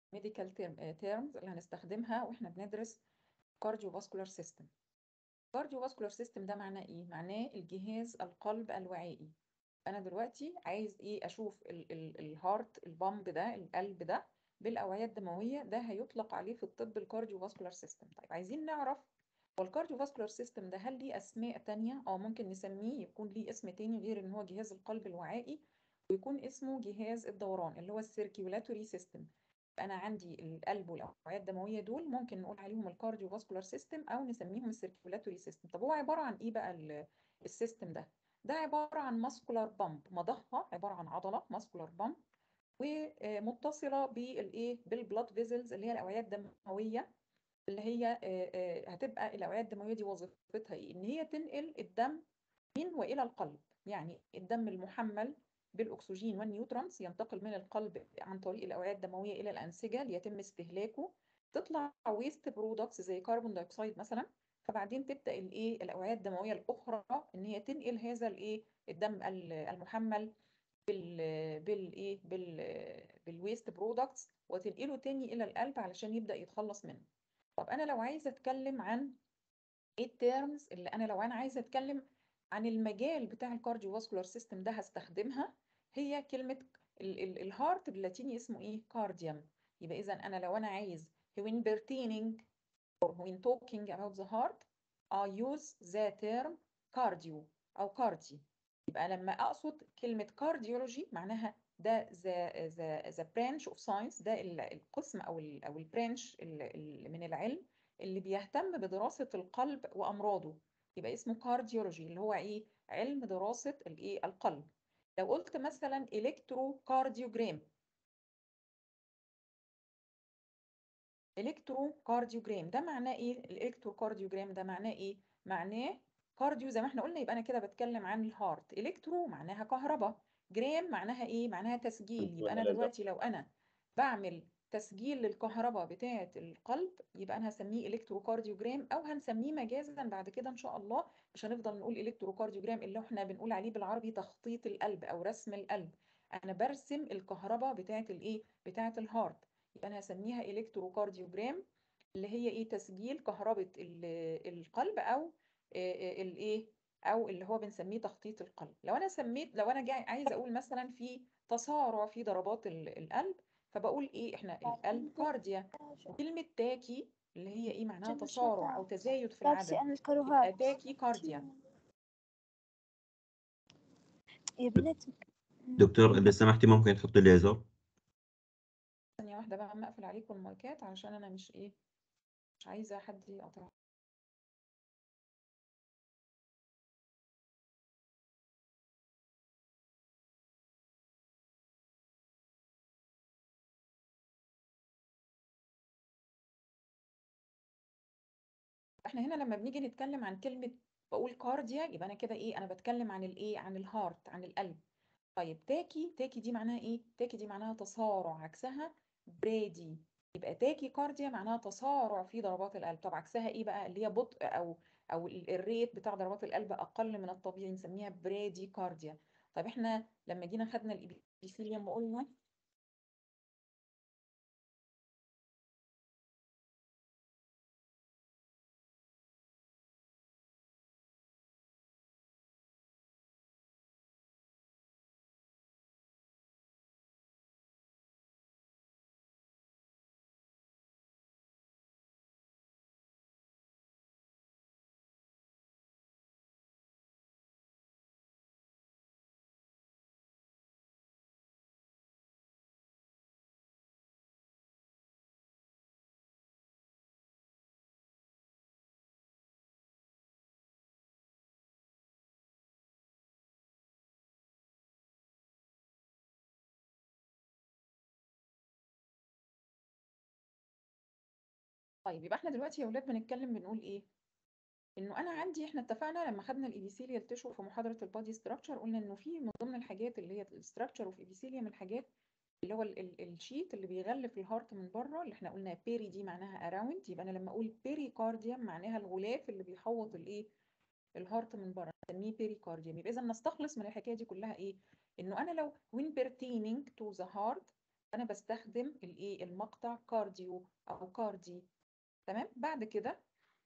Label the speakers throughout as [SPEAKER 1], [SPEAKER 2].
[SPEAKER 1] ميديكال تيرمز اللي هنستخدمها واحنا بندرس كارديوفاسكولار سيستم كارديوفاسكولار سيستم ده معناه ايه معناه الجهاز القلب الوعائي انا دلوقتي عايز ايه اشوف الهارت البامب ده القلب ده بالاوعيه الدمويه ده هيطلق عليه في الطب الكارديوفاسكولار سيستم طيب عايزين نعرف هو الكارديوفاسكولار سيستم ده هل ليه اسماء تانية اه ممكن نسميه يكون ليه اسم تاني غير ان هو جهاز القلب الوعائي ويكون اسمه جهاز الدوران اللي هو السيركيولاتوري سيستم انا عندي القلب والاوعيه الدمويه دول ممكن نقول عليهم الكارديوفاسكولار سيستم او نسميهم السيركيولاتوري سيستم طب هو عباره عن ايه بقى السيستم ده ده عباره عن ماسكولار بامب مضخه عباره عن عضله ماسكولار بامب ومتصله بالايه بالبلاد فيزلز اللي هي الاوعيه الدمويه اللي هي هتبقى الاوعيه الدمويه دي وظيفتها ايه ان هي تنقل الدم من والى القلب يعني الدم المحمل بالاكسجين والنيوترونز ينتقل من القلب عن طريق الاوعيه الدمويه الى الانسجه ليتم استهلاكه تطلع ويست برودكتس زي كربون دايوكسيد مثلا فبعدين تبدا الايه الاوعيه الدمويه الاخرى ان هي تنقل هذا الايه الدم المحمل بال بالايه بال بالويست برودكتس وتنقله تاني الى القلب علشان يبدا يتخلص منه طب انا لو عايزه اتكلم عن ايه التيرمز اللي انا لو انا عايزه اتكلم عن المجال بتاع الكارديوفاسكولار سيستم ده هستخدمها هي كلمه الهارت باللاتيني اسمه ايه كارديوم يبقى اذا انا لو انا عايز when pertaining or when talking about the heart I use the term cardio أو كاردي يبقى لما أقصد كلمة كارديولوجي معناها ده the, the, the branch of science ده القسم أو ال أو البرانش من العلم اللي بيهتم بدراسة القلب وأمراضه يبقى اسمه كارديولوجي اللي هو إيه علم دراسة الإيه القلب لو قلت مثلا إلكتروكارديوجرام الكتروكارديوجرام ده معناه ايه الالكتروكارديوجرام ده معناه ايه معناه كارديو زي ما احنا قلنا يبقى انا كده بتكلم عن الهارت الكترو معناها كهرباء جرام معناها ايه معناها تسجيل يبقى انا دلوقتي لو انا بعمل تسجيل للكهرباء بتاعه القلب يبقى انا هسميه الكتروكارديوجرام او هنسميه مجازا بعد كده ان شاء الله مش هنفضل نقول الكتروكارديوجرام اللي احنا بنقول عليه بالعربي تخطيط القلب او رسم القلب انا برسم الكهرباء بتاعه الايه بتاعه الهارت يبقى انا هسميها الكتروكارديوجرام اللي هي ايه تسجيل كهربة القلب او الايه او اللي هو بنسميه تخطيط القلب لو انا سميت لو انا جاي عايزه اقول مثلا في تسارع في ضربات القلب فبقول ايه احنا القلب كارديا وكلمه تاكي اللي هي ايه معناها تسارع او تزايد في العدد يبقى تاكي كارديا
[SPEAKER 2] يا بنات
[SPEAKER 3] دكتور إذا سمحتي ممكن تحطي ليزر
[SPEAKER 1] ثانية واحدة بقى مقفل عليكم المايكات علشان أنا مش إيه مش عايزة حد يقطع احنا هنا لما بنيجي نتكلم عن كلمة بقول كارديا يبقى أنا كده إيه أنا بتكلم عن الإيه عن الهارت عن القلب طيب تاكي تاكي دي معناها ايه تاكي دي معناها تسارع عكسها برادي يبقى تاكي كارديا معناها تسارع في ضربات القلب طب عكسها ايه بقى اللي هي بطء او او الريت بتاع ضربات القلب اقل من الطبيعي نسميها برادي كارديا طب احنا لما جينا خدنا الابيثيليوم وقلنا طيب يبقى احنا دلوقتي يا ولاد بنتكلم بنقول ايه انه انا عندي احنا اتفقنا لما خدنا الابيثيليال تيشو في محاضره البادي ستراكشر قلنا انه في من ضمن الحاجات اللي هي الستراكشر اوف ابيثيليوم الحاجات اللي هو ال ال الشيت اللي بيغلف الهارت من بره اللي احنا قلنا بيري دي معناها اراوند يبقى انا لما اقول بيريكارديوم معناها الغلاف اللي بيحوط الايه الهارت من بره نسميه بيريكارديوم يبقى اذا نستخلص من الحكايه دي كلها ايه انه انا لو when pertaining to the heart انا بستخدم الايه المقطع كارديو او كاردي تمام بعد كده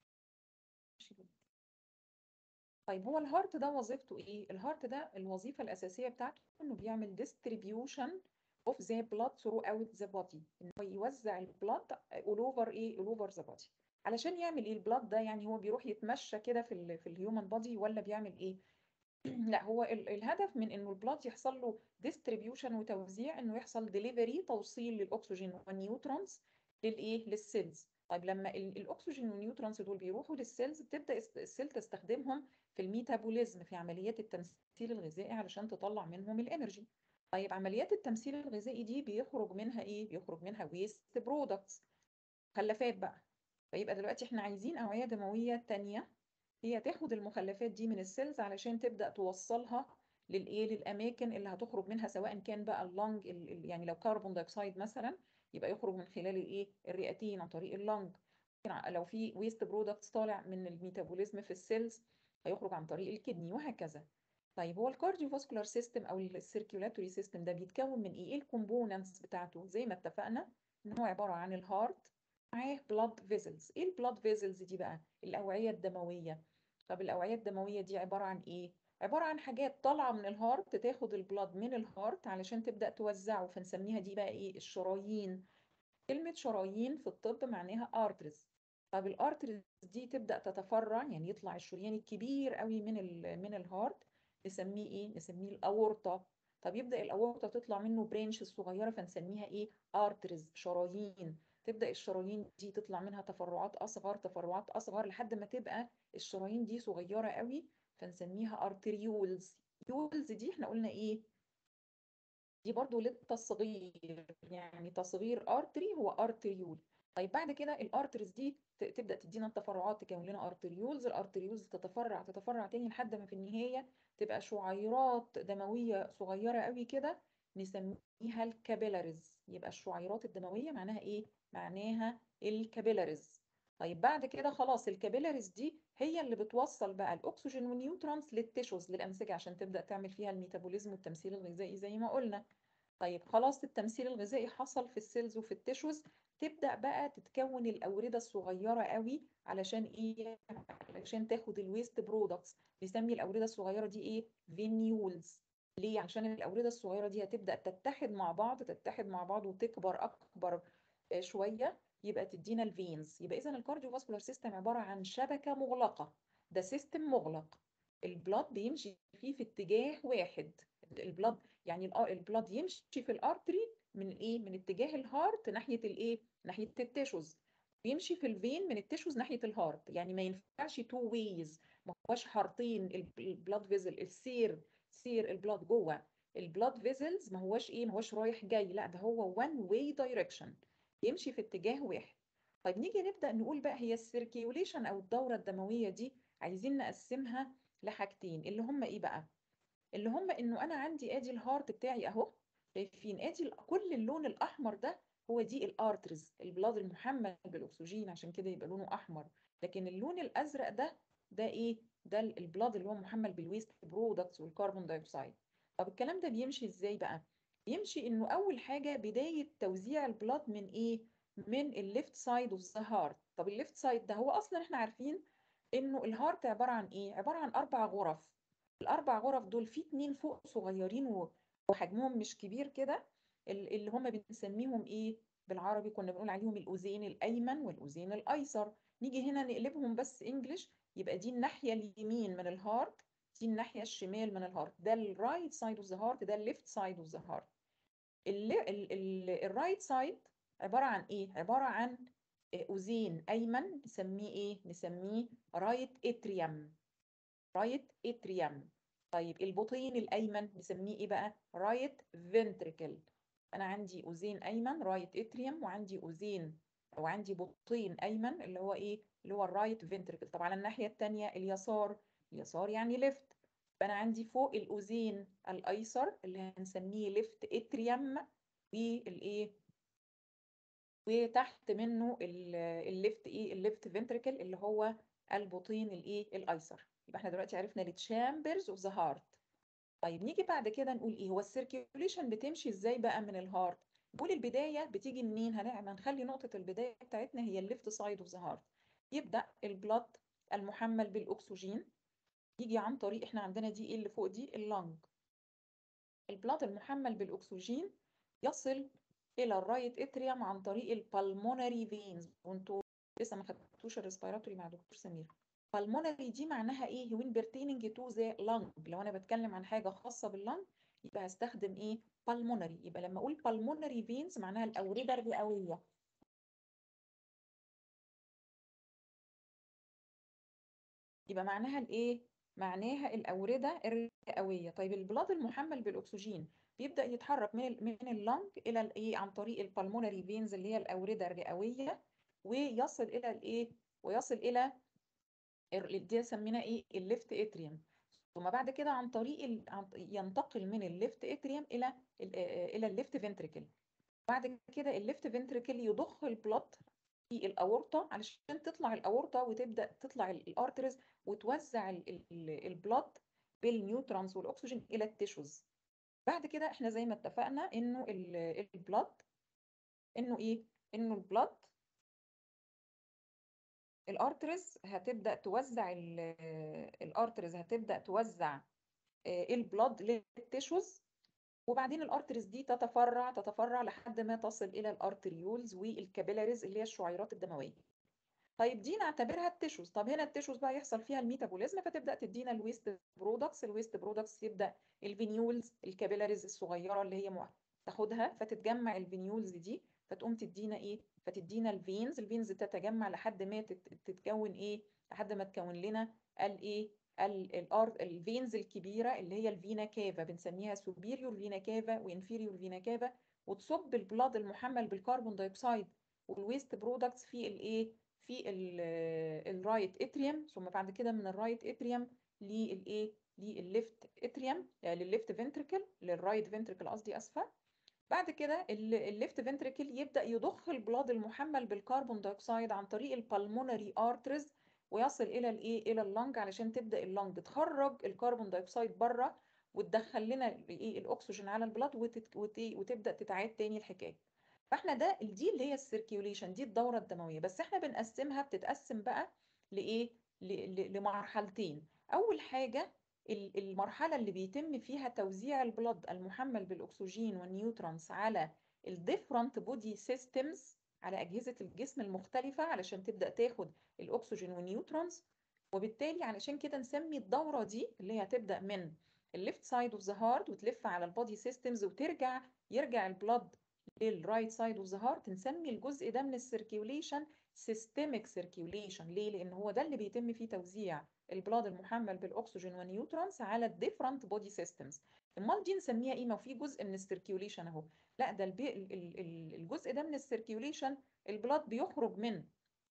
[SPEAKER 1] طيب هو الهارت ده وظيفته ايه الهارت ده الوظيفه الاساسيه بتاعته انه بيعمل distribution of the blood throughout the body ان هو يوزع البلاد all over ايه all over the body علشان يعمل ايه البلاد ده يعني هو بيروح يتمشى كده في ال في الهيومن بودي ولا بيعمل ايه لا هو ال- الهدف من انه البلاد يحصل له distribution وتوزيع انه يحصل delivery توصيل للاكسجين والنيوترونز للايه للسيلز طيب لما ال- الاكسجين والنيوترونز دول بيروحوا للسيلز بتبدا الس- السيل تستخدمهم في الميتابوليزم في عمليات التمثيل الغذائي علشان تطلع منهم الانرجي طيب عمليات التمثيل الغذائي دي بيخرج منها ايه بيخرج منها ويست برودكتس مخلفات بقى فيبقى دلوقتي احنا عايزين اوعيه دمويه تانية هي تاخد المخلفات دي من السيلز علشان تبدا توصلها للايه للاماكن اللي هتخرج منها سواء كان بقى اللنج ال- ال- يعني لو كربون دايوكسيد مثلا يبقى يخرج من خلال الايه الرئتين عن طريق اللنج لو في ويست برودكتس طالع من الميتابوليزم في السيلز هيخرج عن طريق الكدني وهكذا طيب هو الكارديوفاسكولار سيستم او السيركيولاتوري سيستم ده بيتكون من ايه ايه الكومبوننتس بتاعته زي ما اتفقنا ان هو عباره عن الهارت معاه بلاد فيزلز ايه البلاد فيزلز دي بقى الاوعيه الدمويه طب الاوعيه الدمويه دي عباره عن ايه عباره عن حاجات طالعه من الهارت تاخد البلاد من الهارت علشان تبدا توزعه فنسميها دي بقى ايه الشرايين كلمه شرايين في الطب معناها ارترز طب الارترز دي تبدا تتفرع يعني يطلع الشريان الكبير قوي من ال من الهارت نسميه ايه نسميه الاورطه طب يبدا الاورطه تطلع منه برانش الصغيره فنسميها ايه ارترز شرايين تبدا الشرايين دي تطلع منها تفرعات اصغر تفرعات اصغر لحد ما تبقى الشرايين دي صغيره قوي فنسميها ارتريولز يولز دي احنا قلنا ايه دي برضو للتصغير يعني تصغير ارتري هو ارتريول طيب بعد كده الارترز دي ت- تبدا تدينا التفرعات تكون لنا ارتريولز الارتريولز تتفرع تتفرع تاني لحد ما في النهايه تبقى شعيرات دمويه صغيره قوي كده نسميها الكابيلاريز يبقى الشعيرات الدمويه معناها ايه معناها الكابيلاريز طيب بعد كده خلاص الكابيلاريز دي هي اللي بتوصل بقى الاكسجين والنيوترونز للتيشوز للانسجه عشان تبدا تعمل فيها الميتابوليزم والتمثيل الغذائي زي ما قلنا طيب خلاص التمثيل الغذائي حصل في السيلز وفي التيشوز تبدا بقى تتكون الاورده الصغيره قوي علشان ايه علشان تاخد الويست برودكتس بنسمي الاورده الصغيره دي ايه فينيولز ليه عشان الاورده الصغيره دي هتبدا تتحد مع بعض تتحد مع بعض وتكبر اكبر آه، شويه يبقى تدينا الفينز يبقى اذا الكارديوفاسكولار سيستم عباره عن شبكه مغلقه ده سيستم مغلق البلاد بيمشي فيه في اتجاه واحد البلاد يعني الأ- البلاد يمشي في الارتري من ايه من اتجاه الهارت ناحيه الايه ناحيه التيشوز بيمشي في الفين من التيشوز ناحيه الهارت يعني ما ينفعش تو ويز ما هوش هارتين البلاد فيزل السير سير البلاد جوه البلاد فيزلز ما هوش ايه ما هوش رايح جاي لا ده هو وان واي دايركشن يمشي في اتجاه واحد طيب نيجي نبدا نقول بقى هي السيركيوليشن او الدوره الدمويه دي عايزين نقسمها لحاجتين اللي هم ايه بقى اللي هم انه انا عندي ادي الهارت بتاعي اهو شايفين ادي ال- كل اللون الاحمر ده هو دي الارترز البلاد المحمل بالاكسجين عشان كده يبقى لونه احمر لكن اللون الازرق ده ده ايه ده ال- البلاد اللي هو محمل بالويست برودكتس والكربون دايوكسيد طب الكلام ده بيمشي ازاي بقى بيمشي انه اول حاجه بدايه توزيع البلاد من ايه من الليفت سايد اوف ذا هارت طب الليفت سايد ده هو اصلا احنا عارفين انه الهارت عباره عن ايه عباره عن اربع غرف الاربع غرف دول في اتنين فوق صغيرين و- وحجمهم مش كبير كده ال- اللي هم بنسميهم ايه بالعربي كنا بنقول عليهم الاذين الايمن والاذين الايسر نيجي هنا نقلبهم بس انجلش يبقى دي الناحيه اليمين من الهارت دي الناحيه الشمال من الهارت ده الرايت سايد اوف ذا هارت ده الليفت سايد اوف ذا هارت الرايت سايد عباره عن ايه عباره عن اذين ايمن نسميه ايه نسميه رايت اتريوم رايت اتريوم طيب البطين الايمن نسميه ايه بقى رايت فنتريكل انا عندي اذين ايمن رايت اتريوم وعندي اذين او عندي بطين ايمن اللي هو ايه اللي هو الرايت فنتريكل طب على الناحيه الثانيه اليسار اليسار يعني ليفت فانا عندي فوق الاذين الايسر اللي هنسميه ليفت اتريوم والايه وتحت منه الليفت ايه الليفت فنتريكل اللي هو البطين الايه الايسر يبقى احنا دلوقتي عرفنا التشامبرز اوف ذا هارت طيب نيجي بعد كده نقول ايه هو السيركيوليشن بتمشي ازاي بقى من الهارت دول البدايه بتيجي منين هنعمل هنخلي نقطه البدايه بتاعتنا هي الليفت سايد اوف ذا هارت يبدا البلاد المحمل بالاكسجين يجي عن طريق احنا عندنا دي ايه اللي فوق دي اللنج البلاد المحمل بالاكسجين يصل الى الرايت اتريوم عن طريق البالمونري فينز وانتوا لسه ما خدتوش الريسبيراتوري مع دكتور سمير بالمونري دي معناها ايه وين pertaining to the lung لو انا بتكلم عن حاجه خاصه باللنج يبقى هستخدم ايه بالمونري يبقى لما اقول بالمونري فينز معناها الاورده الرئويه يبقى معناها الايه معناها الاورده الرئويه طيب البلاد المحمل بالاكسجين بيبدا يتحرك من ال من اللنج الى الايه عن طريق البالمونري فينز اللي هي الاورده الرئويه ويصل الى الايه ويصل الى ال- دي سميناه ايه الليفت اتريوم ثم بعد كده عن طريق ال... عن... ينتقل من الليفت اتريوم الى ال... آه، الى الليفت فنتريكل بعد كده الليفت فنتريكل يضخ البلط في الاورطه علشان تطلع الاورطه وتبدا تطلع ال- الارترز وتوزع ال- ال- البلط بالنيوترونز والاكسجين الى التيشوز بعد كده احنا زي ما اتفقنا انه ال- البلط انه ايه انه البلط الارترز هتبدا توزع ال- الارترز هتبدا توزع آه، البلد للتيشوز وبعدين الارترز دي تتفرع تتفرع لحد ما تصل الى الارتريولز والكابيلاريز اللي هي الشعيرات الدمويه طيب دي نعتبرها التيشوز طب هنا التيشوز بقى يحصل فيها الميتابوليزم فتبدا تدينا الويست برودكتس الويست برودكتس يبدا الفينيولز الكابيلاريز الصغيره اللي هي مع- تاخدها فتتجمع الفينيولز دي فتقوم تدينا ايه فتدينا الفينز الفينز تتجمع لحد ما تت- تتكون ايه لحد ما تكون لنا الايه الارض الفينز الكبيره اللي هي الفينا كافا بنسميها سوبيريور فينا كافا وانفيريور فينا كافا وتصب البلاد المحمل بالكربون دايوكسيد والويست برودكتس في الايه في الرايت اتريوم ثم بعد كده من الرايت اتريوم للايه للليفت اتريوم للليفت فنتريكل للرايت فنتريكل قصدي اسفه بعد كده الليفت فنتريكل يبدا يضخ البلاد المحمل بالكربون دايوكسيد عن طريق البلمونري ارترز ويصل الى الايه الى اللنج علشان تبدا اللنج تخرج الكربون دايوكسيد بره وتدخل لنا الايه الاكسجين على البلاد وتت... وت... وتبدا تتعاد تاني الحكايه فاحنا ده دي اللي هي السيركيوليشن دي الدوره الدمويه بس احنا بنقسمها بتتقسم بقى لايه ل... ل... لمرحلتين اول حاجه ال- المرحله اللي بيتم فيها توزيع البلد المحمل بالاكسجين والنيوترونز على الديفرنت بودي سيستمز على اجهزه الجسم المختلفه علشان تبدا تاخد الاكسجين والنيوترونز وبالتالي علشان كده نسمي الدوره دي اللي هي هتبدا من الليفت سايد اوف ذا هارت وتلف على البودي سيستمز وترجع يرجع البلد للرايت سايد اوف ذا هارت نسمي الجزء ده من السيركيوليشن سيستميك سيركيوليشن ليه لان هو ده اللي بيتم فيه توزيع البلاد المحمل بالاكسجين والنيوترونز على الديفرنت بودي سيستمز امال دي نسميها ايه ما في جزء من السيركيوليشن اهو لا ده البي... ال- ال- ال- الجزء ده من السيركيوليشن البلاد بيخرج من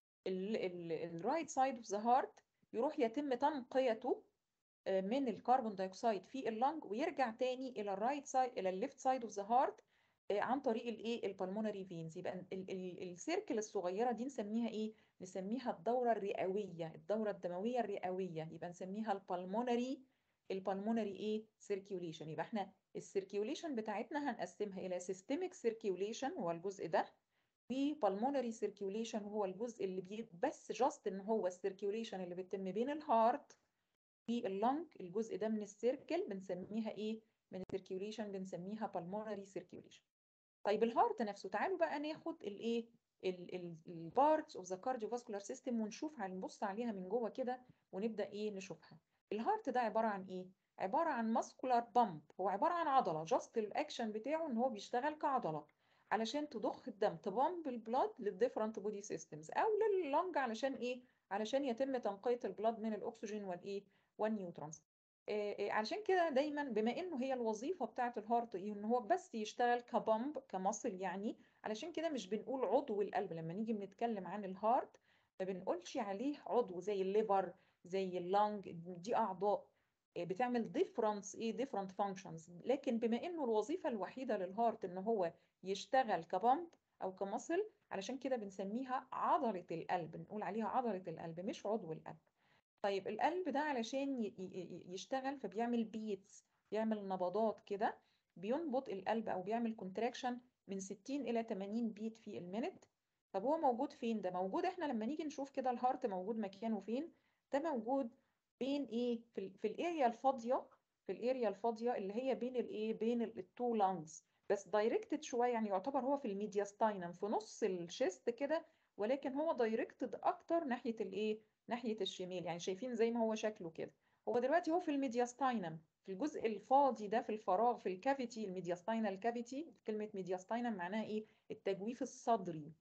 [SPEAKER 1] الرايت سايد اوف ذا هارت يروح يتم تنقيته آه، من الكربون دايوكسيد في اللنج ويرجع تاني الى الرايت سايد الى الليفت سايد اوف ذا هارت عن طريق الايه البلمونري فينز يبقى ال- ال- السيركل الصغيره دي نسميها ايه نسميها الدوره الرئويه الدوره الدمويه الرئويه يبقى نسميها البلمونري البلمونري ايه سيركيوليشن يبقى احنا السيركيوليشن بتاعتنا هنقسمها الى سيستميك سيركيوليشن هو الجزء ده وبالمونري سيركيوليشن وهو الجزء اللي بي بس جاست ان هو السيركيوليشن اللي بيتم بين الهارت واللنج الجزء ده من السيركل بنسميها ايه من السيركيوليشن بنسميها بالمونري سيركيوليشن طيب الهارت نفسه تعالوا بقى ناخد الايه البارتس اوف ذا كارديوفاسكولار سيستم ونشوف هنبص عليها من جوه كده ونبدا ايه نشوفها الهارت ده عباره عن ايه عباره عن ماسكولار بامب هو عباره عن عضله جاست الاكشن بتاعه ان هو بيشتغل كعضله علشان تضخ الدم تبامب البلاد للديفرنت بودي سيستمز او لللنج علشان ايه علشان يتم تنقيه البلاد من الاكسجين والايه والنيوترونز آه، آه، علشان كده دايما بما انه هي الوظيفه بتاعه الهارت إيه؟ ان هو بس يشتغل كبامب كمصل يعني علشان كده مش بنقول عضو القلب لما نيجي بنتكلم عن الهارت ما بنقولش عليه عضو زي الليفر زي اللنج دي اعضاء آه، بتعمل ديفرنس ايه ديفرنت فانكشنز لكن بما انه الوظيفه الوحيده للهارت ان هو يشتغل كبامب او كمصل علشان كده بنسميها عضله القلب نقول عليها عضله القلب مش عضو القلب طيب القلب ده علشان ي- ي- يشتغل فبيعمل بيتس بيعمل نبضات كده بينبض القلب او بيعمل كونتراكشن من 60 الى 80 بيت في المينت طب هو موجود فين ده موجود احنا لما نيجي نشوف كده الهارت موجود مكانه فين ده موجود بين ايه في ال في الاريا الفاضيه في الاريا الفاضيه اللي هي بين الايه بين التو لانجز بس دايركتد شويه يعني يعتبر هو في الميدياستاينم في نص الشيست كده ولكن هو دايركتد اكتر ناحيه الايه ناحيه الشمال يعني شايفين زي ما هو شكله كده هو دلوقتي هو في الميدياستاينم في الجزء الفاضي ده في الفراغ في الكافيتي الميدياستاينال كافيتي كلمه ميدياستاينم معناها ايه التجويف الصدري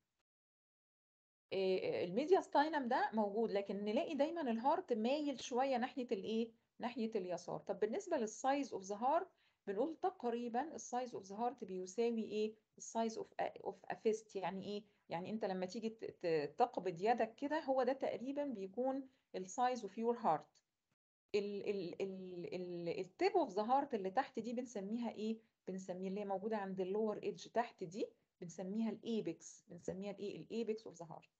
[SPEAKER 1] إيه الميدياستاينم ده موجود لكن نلاقي دايما الهارت مايل شويه ناحيه الايه ناحيه اليسار طب بالنسبه للسايز اوف ذا هارت بنقول تقريبا السايز اوف ذا هارت بيساوي ايه السايز اوف اوف افيست يعني ايه يعني انت لما تيجي تقبض يدك كده هو ده تقريبا بيكون السايز اوف يور هارت التيب اوف ذا هارت اللي تحت دي بنسميها ايه بنسميها اللي هي موجوده عند اللور ايدج تحت دي بنسميها الايبكس بنسميها الايه الايبكس اوف ذا هارت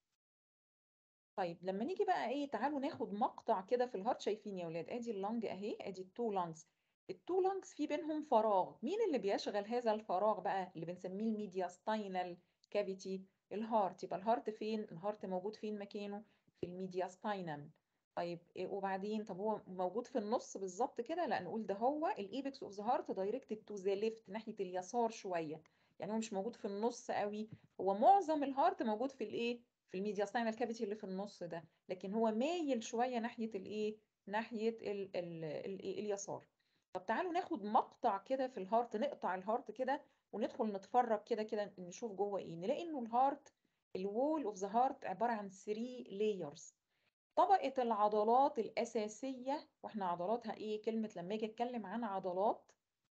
[SPEAKER 1] طيب لما نيجي بقى ايه تعالوا ناخد مقطع كده في الهارت شايفين يا ولاد ادي اللنج اهي ادي التو لانجز التو لانجز في بينهم فراغ مين اللي بيشغل هذا الفراغ بقى اللي بنسميه الميدياستاينال كافيتي الهارت يبقى الهارت فين الهارت موجود فين مكانه في الميدياستاينم طيب إيه وبعدين طب هو موجود في النص بالظبط كده لا نقول ده هو الايبكس اوف ذا هارت دايركتد تو ذا ليفت ناحيه اليسار شويه يعني هو مش موجود في النص قوي هو معظم الهارت موجود في الايه في الميدياستاينال كافيتي اللي في النص ده لكن هو مايل شويه ناحيه الايه ناحيه ال ال ال اليسار طب تعالوا ناخد مقطع كده في الهارت نقطع الهارت كده وندخل نتفرج كده كده نشوف جوه ايه نلاقي انه الهارت الوول اوف ذا هارت عباره عن 3 لايرز طبقه العضلات الاساسيه واحنا عضلاتها ايه كلمه لما اجي اتكلم عن عضلات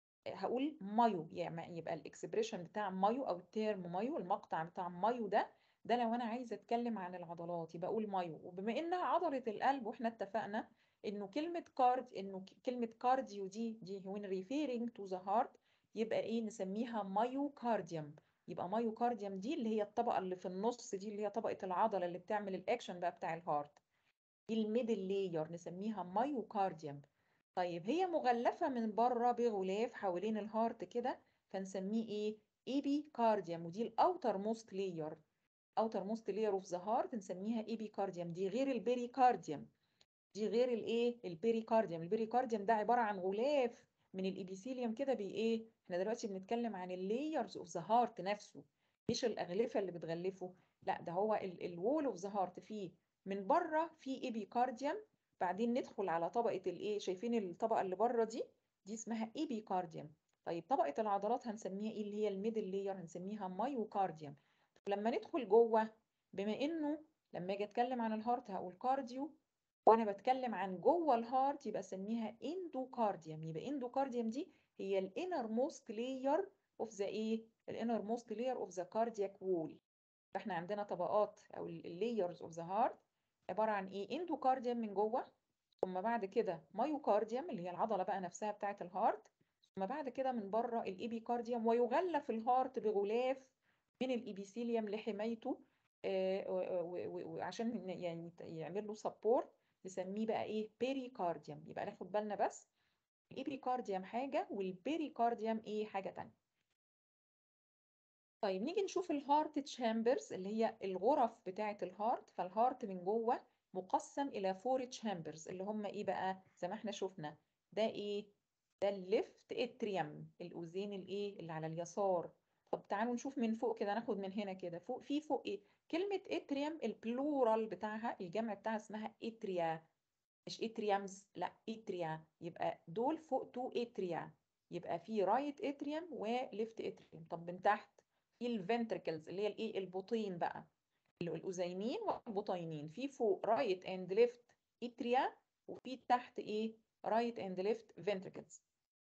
[SPEAKER 1] هقول مايو يعني يبقى الاكسبريشن بتاع مايو او التيرم مايو المقطع بتاع مايو ده ده لو انا عايزه اتكلم عن العضلات يبقى اقول مايو وبما انها عضله القلب واحنا اتفقنا انه كلمه كارد انه كلمه كارديو دي دي when referring to the heart يبقى ايه نسميها مايوكارديوم يبقى مايوكارديوم دي اللي هي الطبقه اللي في النص دي اللي هي طبقه العضله اللي بتعمل الاكشن بقى بتاع الهارت دي الميدل لاير نسميها مايوكارديوم طيب هي مغلفه من بره بغلاف حوالين الهارت كده فنسميه ايه ايبي كارديوم ودي الاوتر موست لاير اوتر موست لاير اوف ذا هارت نسميها ايبي كارديوم دي غير البيريكارديوم دي غير الايه البيريكارديوم البيريكارديوم ده عباره عن غلاف من الابيثيليوم كده بي ايه احنا دلوقتي بنتكلم عن اللايرز اوف ذا هارت نفسه مش الاغلفه اللي بتغلفه لا ده هو الوول اوف ذا هارت فيه من بره في ايبيكارديوم بعدين ندخل على طبقه الايه شايفين الطبقه اللي بره دي دي اسمها ايبيكارديوم طيب طبقه العضلات هنسميها ايه اللي هي الميدل لاير هنسميها مايوكارديوم لما ندخل جوه بما انه لما اجي اتكلم عن الهارت هقول كارديو وانا بتكلم عن جوه الهارت يبقى اسميها اندوكارديوم يبقى اندوكارديوم دي هي الانر موست لاير اوف ذا ايه الانر موست لاير اوف ذا كاردياك وول فاحنا عندنا طبقات او اللايرز اوف ذا هارت عباره عن ايه اندوكارديوم من جوه ثم بعد كده مايوكارديوم اللي هي العضله بقى نفسها بتاعه الهارت ثم بعد كده من بره الايبيكارديوم ويغلف الهارت بغلاف من الابيثيليوم لحمايته وعشان يعني يعمل له سبورت نسميه بقى ايه بيريكارديوم يبقى ناخد بالنا بس الابيكارديوم حاجه والبيريكارديوم ايه حاجه تانية طيب نيجي نشوف الهارت تشامبرز اللي هي الغرف بتاعه الهارت فالهارت من جوه مقسم الى فور تشامبرز اللي هم ايه بقى زي ما احنا شفنا ده ايه ده الليفت اتريوم الاذين الايه اللي على اليسار طب تعالوا نشوف من فوق كده ناخد من هنا كده فوق في فوق ايه كلمة اتريوم البلورال بتاعها الجمع بتاعها اسمها اتريا مش اتريامز لا اتريا يبقى دول فوق تو اتريا يبقى في رايت اتريوم وليفت اتريوم طب من تحت في الفنتركلز اللي هي الايه البطين بقى الاذينين والبطينين في فوق رايت اند ليفت اتريا وفي تحت ايه رايت اند ليفت فنتركلز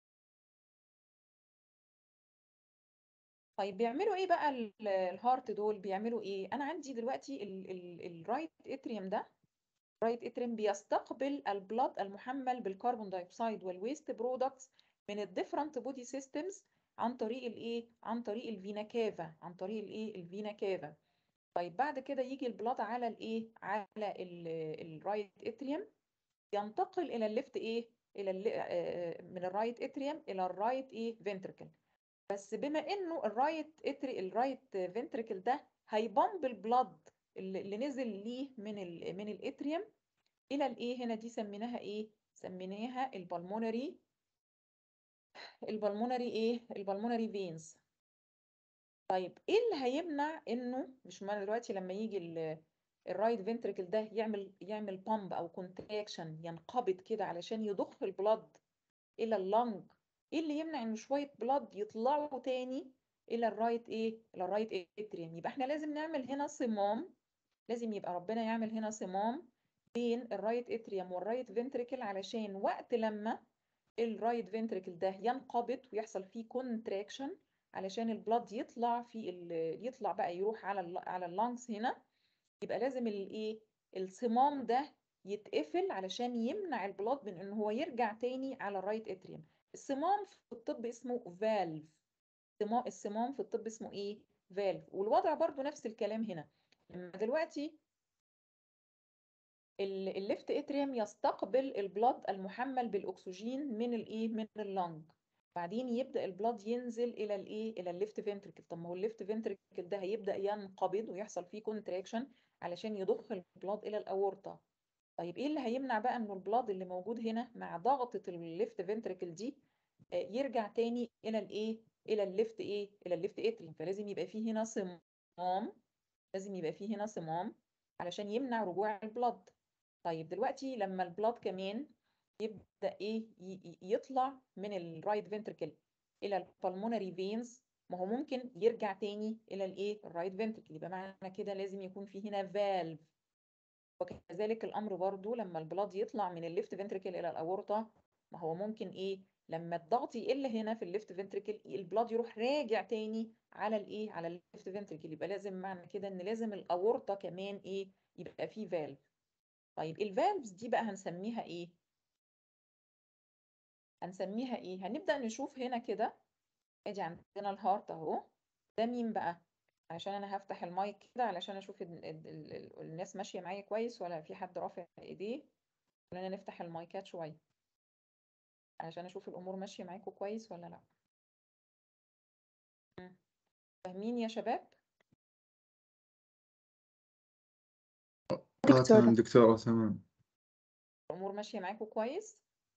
[SPEAKER 1] طيب بيعملوا ايه بقى الهارت دول بيعملوا ايه انا عندي دلوقتي الرايت اتريوم ده الرايت اتريوم بيستقبل البلاد المحمل بالكربون دايوكسيد والويست برودكتس من الديفرنت بودي سيستمز عن طريق الايه عن طريق الفينا كافا عن طريق الايه الفينا كافا طيب بعد كده يجي البلاد على الايه على الرايت اتريوم ينتقل الى الليفت ايه الى من الرايت اتريوم الى الرايت ايه فنتركل بس بما انه الرايت اتري الرايت فنتريكل ده هيبمب البلد اللي اللي نزل ليه من ال من الاتريوم الى الايه هنا دي سميناها ايه سميناها البلمونري البلمونري ايه البلمونري فينز طيب ايه اللي هيمنع انه مش معنى دلوقتي لما يجي ال- الرايت فنتريكل ده يعمل يعمل بامب او كونتراكشن ينقبض كده علشان يضخ البلد الى اللنج ايه اللي يمنع ان شويه بلد يطلعوا تاني الى الرايت ايه الى الرايت اتريوم يبقى احنا لازم نعمل هنا صمام لازم يبقى ربنا يعمل هنا صمام بين الرايت اتريوم والرايت فنتريكل علشان وقت لما الرايت فنتريكل ده ينقبض ويحصل فيه كونتراكشن علشان البلد يطلع في ال- يطلع بقى يروح على ال على اللانجز هنا يبقى لازم الايه الصمام ده يتقفل علشان يمنع البلد من ان هو يرجع تاني على الرايت اتريوم الصمام في الطب اسمه فالف الصمام في الطب اسمه ايه فالف والوضع برضو نفس الكلام هنا لما دلوقتي ال- الليفت اتريوم يستقبل البلد المحمل بالاكسجين من الايه من اللنج بعدين يبدا البلد ينزل الى الايه الى الليفت فنتريكل طب ما هو الليفت فنتريكل ده هيبدا ينقبض ويحصل فيه كونتراكشن علشان يضخ البلد الى الاورطه طيب ايه اللي هيمنع بقى انه البلاد اللي موجود هنا مع ضغطة الليفت فنتريكل دي آه، يرجع تاني الى الايه الى الليفت ايه الى الليفت اتريوم فلازم يبقى فيه هنا صمام لازم يبقى فيه هنا صمام علشان يمنع رجوع البلاد طيب دلوقتي لما البلاد كمان يبدأ ايه ي- ي- يطلع من الرايت فنتريكل الى البلمونري فينز ما هو ممكن يرجع تاني الى الايه الرايت فنتريكل يبقى معنى كده لازم يكون في هنا فالف وكذلك الامر برضو لما البلاد يطلع من الليفت فنتريكل الى الاورطه ما هو ممكن ايه لما الضغط يقل هنا في الليفت فنتريكل البلاد يروح راجع تاني على الايه على الليفت فنتريكل يبقى لازم معنى كده ان لازم الاورطه كمان ايه يبقى فيه فالف طيب الفالفز دي بقى هنسميها ايه هنسميها ايه هنبدأ نشوف هنا كده ادي عندنا الهارت اهو ده مين بقى عشان انا هفتح المايك كده علشان اشوف ال ال ال ال الناس ماشية معايا كويس ولا في حد رافع ايديه خلينا نفتح المايكات شوية علشان اشوف الامور ماشية معاكم كويس ولا لا مم. فاهمين يا شباب
[SPEAKER 4] آه تمام
[SPEAKER 2] دكتورة
[SPEAKER 4] دكتورة تمام
[SPEAKER 1] الامور ماشية معاكم كويس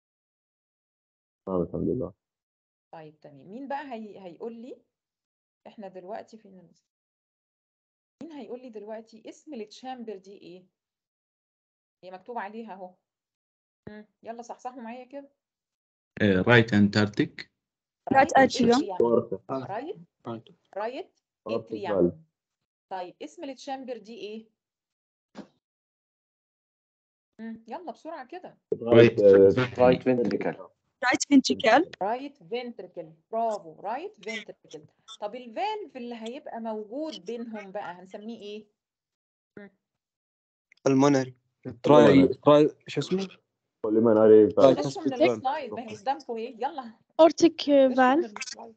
[SPEAKER 5] تمام الحمد لله
[SPEAKER 1] طيب تمام مين بقى هي... هيقول لي احنا دلوقتي فين ال- مين هيقول لي دلوقتي اسم التشامبر دي ايه هي مكتوب عليها اهو مم. يلا صحصحوا معايا كده
[SPEAKER 3] رايت انتاركتيك
[SPEAKER 2] رايت اتريوم
[SPEAKER 1] اتريوم رايت رايت
[SPEAKER 5] Aortic
[SPEAKER 1] اتريوم طيب اسم التشامبر دي ايه مم. يلا بسرعة كده
[SPEAKER 3] رايت
[SPEAKER 5] رايت فنتريكل
[SPEAKER 2] رايت فنتريكل
[SPEAKER 1] رايت فنتركل برافو رايت فنتركل طب الفالف اللي هيبقى موجود بينهم بقى هنسميه ايه
[SPEAKER 6] المونري تراي تراي شو اسمه؟
[SPEAKER 5] ولمناري
[SPEAKER 6] طيب.
[SPEAKER 1] غشوا من
[SPEAKER 6] hospital.
[SPEAKER 1] السلايد ما هي قدامكم ايه يلا
[SPEAKER 2] اورتيك
[SPEAKER 1] غشوا من
[SPEAKER 2] فالف
[SPEAKER 1] السلايد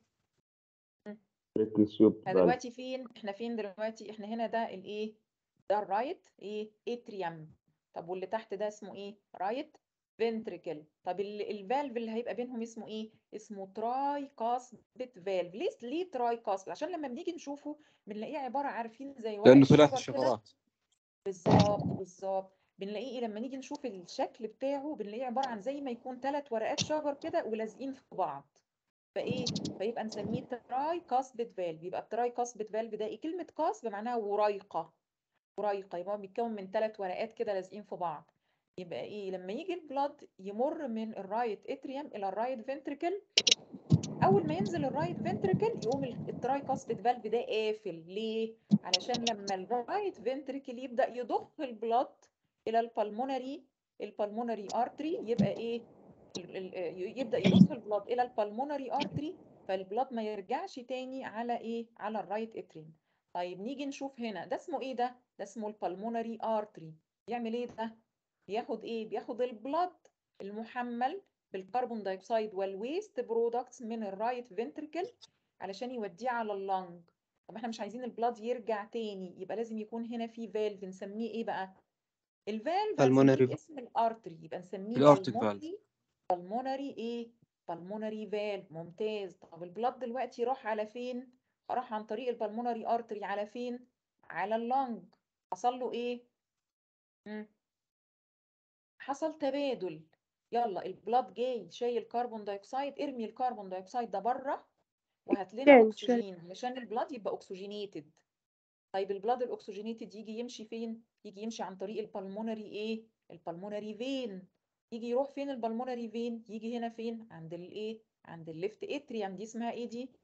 [SPEAKER 5] شوب
[SPEAKER 1] احنا دلوقتي فين احنا فين دلوقتي احنا هنا ده الايه ده الرايت ايه اتريوم طب واللي تحت ده اسمه ايه رايت فنتريكل طب ال- الفالف اللي هيبقى بينهم اسمه ايه اسمه تراي كاسبت فالف ليه ليه تراي كاسبت عشان لما بنيجي نشوفه بنلاقيه عباره عارفين زي ورق
[SPEAKER 6] لانه ثلاث
[SPEAKER 1] الشجر كده
[SPEAKER 6] شفرات
[SPEAKER 1] بالظبط بالظبط بنلاقيه إيه لما نيجي نشوف الشكل بتاعه بنلاقيه عباره عن زي ما يكون ثلاث ورقات شجر كده ولازقين في بعض فايه فيبقى نسميه تراي كاسبت فالف يبقى التراي كاسبت فالف ده ايه كلمه كاسب معناها وريقه وريقه يبقى هو بيتكون من ثلاث ورقات كده لازقين في بعض يبقى ايه لما يجي البلاد يمر من الرايت اتريوم الى الرايت فنتريكل اول ما ينزل الرايت فنتريكل يقوم ال- التراي كاسبت فالف ده قافل ليه علشان لما الرايت فنتريكل يبدا يضخ البلاد الى البلمونري البلمونري ارتري يبقى ايه ال- ال- يبدا يضخ البلاد الى البلمونري ارتري فالبلاد ما يرجعش تاني على ايه على الرايت اتريوم طيب نيجي نشوف هنا ده اسمه ايه ده ده اسمه البلمونري ارتري بيعمل ايه ده بياخد ايه بياخد البلاد المحمل بالكربون دايوكسيد والويست برودكتس من الرايت فنتريكل علشان يوديه على اللنج طب احنا مش عايزين البلاد يرجع تاني يبقى لازم يكون هنا في فالف نسميه ايه بقى الفالف
[SPEAKER 6] Pulmonary
[SPEAKER 1] هنسميه باسم الارتري يبقى نسميه
[SPEAKER 6] الأورتيك فالف.
[SPEAKER 1] بالمونري ايه بالمونري فالف ممتاز طب البلاد دلوقتي راح على فين راح عن طريق البلمونري ارتري على فين على اللنج حصل له ايه مم. حصل تبادل يلا البلاد جاي شايل كربون دايوكسيد ارمي الكربون دايوكسيد ده بره وهات لنا
[SPEAKER 2] شايل-
[SPEAKER 1] اكسجين علشان البلاد يبقى اكسجينيتد طيب البلاد الاكسجينيتد يجي يمشي فين يجي يمشي عن طريق البلمونري ايه البلمونري فين يجي يروح فين البلمونري فين يجي هنا فين عند الايه عند الليفت اتريوم دي اسمها ايه دي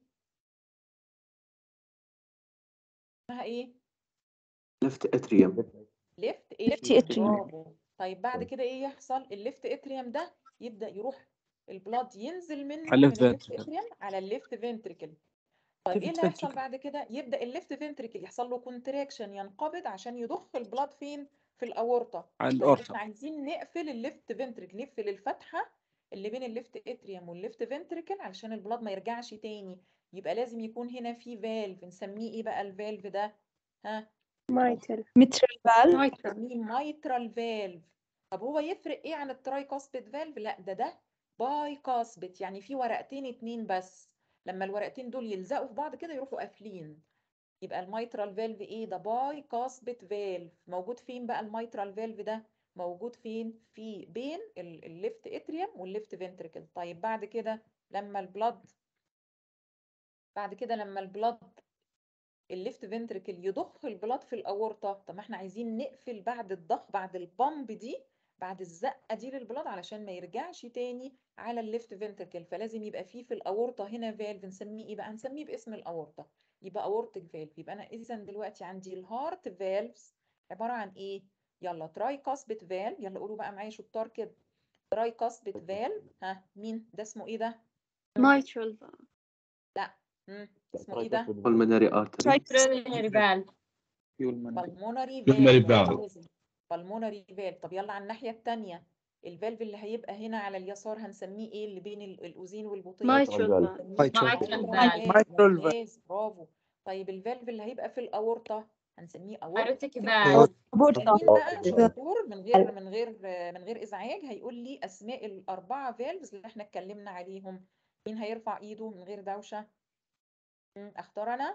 [SPEAKER 1] اسمها ايه
[SPEAKER 5] ليفت اتريوم
[SPEAKER 1] ليفت
[SPEAKER 2] Left
[SPEAKER 1] اتريوم
[SPEAKER 2] atrium.
[SPEAKER 1] برافو طيب بعد كده ايه يحصل الليفت اتريوم ده يبدأ يروح البلاد ينزل منه
[SPEAKER 6] على
[SPEAKER 1] من
[SPEAKER 6] left
[SPEAKER 1] الليفت
[SPEAKER 6] ventricle.
[SPEAKER 1] اتريوم على الليفت فنتريكل طيب ايه
[SPEAKER 2] Left
[SPEAKER 1] اللي هيحصل
[SPEAKER 2] ventricle.
[SPEAKER 1] بعد كده يبدأ الليفت فنتريكل يحصل له كونتراكشن ينقبض عشان يضخ البلاد فين في الاورطه
[SPEAKER 6] على
[SPEAKER 1] طيب
[SPEAKER 6] الأورطة
[SPEAKER 1] احنا عايزين نقفل الليفت فنتريكل نقفل الفتحه اللي بين الليفت اتريوم والليفت فنتريكل علشان البلاد ما يرجعش تاني يبقى لازم يكون هنا في فالف نسميه ايه بقى الفالف ده ها
[SPEAKER 2] مايترال فالف
[SPEAKER 1] نسميه مايترال فالف طب هو يفرق ايه عن التراي كاسبيد فالف لا ده ده باي كاسبيد يعني في ورقتين اتنين بس لما الورقتين دول يلزقوا في بعض كده يروحوا قافلين يبقى الميترال فالف ايه ده باي كاسبيد فالف موجود فين بقى الميترال فالف ده موجود فين في بين الليفت اتريوم والليفت فنتريكل طيب بعد كده لما البلد بعد كده لما البلد الليفت فنتريكل يضخ البلاد في الاورطه طب ما احنا عايزين نقفل بعد الضخ بعد البامب دي بعد الزقه دي للبلاد علشان ما يرجعش تاني على الليفت فنتريكل فلازم يبقى فيه في الاورطه هنا فالف نسميه ايه بقى هنسميه باسم الاورطه يبقى اورتيك فالف يبقى انا اذا دلوقتي عندي الهارت فالفز عباره عن ايه يلا تراي كاسبت فالف يلا قولوا بقى معايا شطار كده تراي كاسبت فالف ها مين ده اسمه ايه ده
[SPEAKER 2] مايترال
[SPEAKER 1] مم. اسمه ايه ده
[SPEAKER 5] pulmonary artery
[SPEAKER 1] بالمونري
[SPEAKER 3] Pulmonary
[SPEAKER 1] فالف
[SPEAKER 3] valve.
[SPEAKER 1] بالمونري فالف طب يلا على الناحية التانية الفالف اللي هيبقى هنا على اليسار هنسميه ايه اللي بين ال- الأذين والبطين
[SPEAKER 2] مايترال
[SPEAKER 1] هنسميه
[SPEAKER 6] Mitral
[SPEAKER 1] mitral
[SPEAKER 6] valve.
[SPEAKER 1] valve.
[SPEAKER 6] Mitral valve.
[SPEAKER 1] ممتاز برافو طيب الفالف اللي هيبقى في الأورطة هنسميه أورتيك
[SPEAKER 2] بورتا
[SPEAKER 1] مين بقى شطور من غير من غير من غير إزعاج هيقول لي أسماء الأربعة فالفز اللي احنا اتكلمنا عليهم مين هيرفع إيده من غير دوشة مم، أختار أنا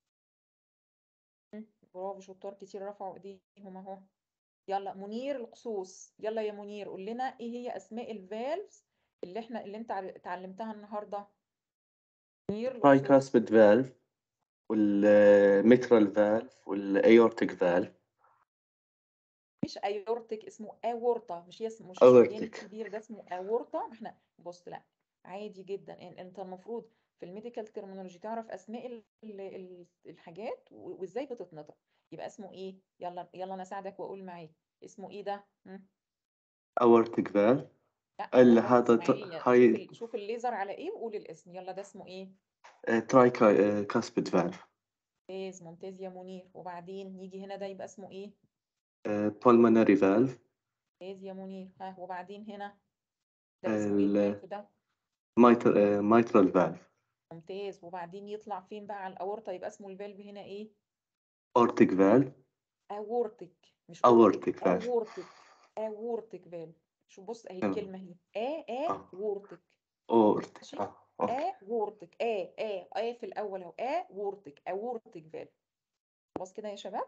[SPEAKER 1] مم، برافو شطار كتير رفعوا ايديهم اهو يلا منير القصوص يلا يا منير قول لنا ايه هي اسماء الفالفز اللي احنا اللي انت عر- اتعلمتها النهارده منير القصوص
[SPEAKER 5] tricuspid valve والميترال فالف والايورتيك فالف
[SPEAKER 1] مش ايورتيك اسمه اورطه مش اسمه مش
[SPEAKER 5] Aortic.
[SPEAKER 1] الشريان الكبير ده اسمه اورطه احنا بص لا عادي جدا إن- انت المفروض في الميديكال ترمينولوجي تعرف اسماء ال- ال- ال- الحاجات و- وازاي بتتنطق يبقى اسمه ايه يلا يلا انا اساعدك واقول معاك اسمه ايه ده مم.
[SPEAKER 5] aortic valve
[SPEAKER 1] لا
[SPEAKER 5] اللي
[SPEAKER 1] بالراحة
[SPEAKER 5] هذا
[SPEAKER 1] اسماعيلية.
[SPEAKER 5] ط-
[SPEAKER 1] شوف
[SPEAKER 5] هاي-
[SPEAKER 1] ال- شوف الليزر على ايه وقول الاسم يلا ده اسمه ايه
[SPEAKER 5] tricuspid valve
[SPEAKER 1] ممتاز ممتاز يا منير وبعدين يجي هنا ده يبقى اسمه ايه
[SPEAKER 5] pulmonary valve
[SPEAKER 1] ممتاز يا منير ها وبعدين هنا ده اسمه ايه
[SPEAKER 5] ال-
[SPEAKER 1] الفالف ده
[SPEAKER 5] mitral mitral valve
[SPEAKER 1] ممتاز وبعدين يطلع فين بقى على الاورطه يبقى اسمه الفالف هنا ايه
[SPEAKER 5] aortic valve
[SPEAKER 1] اورتيك مش
[SPEAKER 5] Aortic valve.
[SPEAKER 1] اورتيك اورتيك فالف شوف بص اهي
[SPEAKER 5] تمام.
[SPEAKER 1] الكلمه اهي ا ا
[SPEAKER 5] آه.
[SPEAKER 1] وورتيك
[SPEAKER 5] aortic
[SPEAKER 1] ماشي.
[SPEAKER 5] آه، أوكي.
[SPEAKER 1] ا وورتك ا ا ا في الاول اهو ا وورتك اورتك فالف خلاص كده يا شباب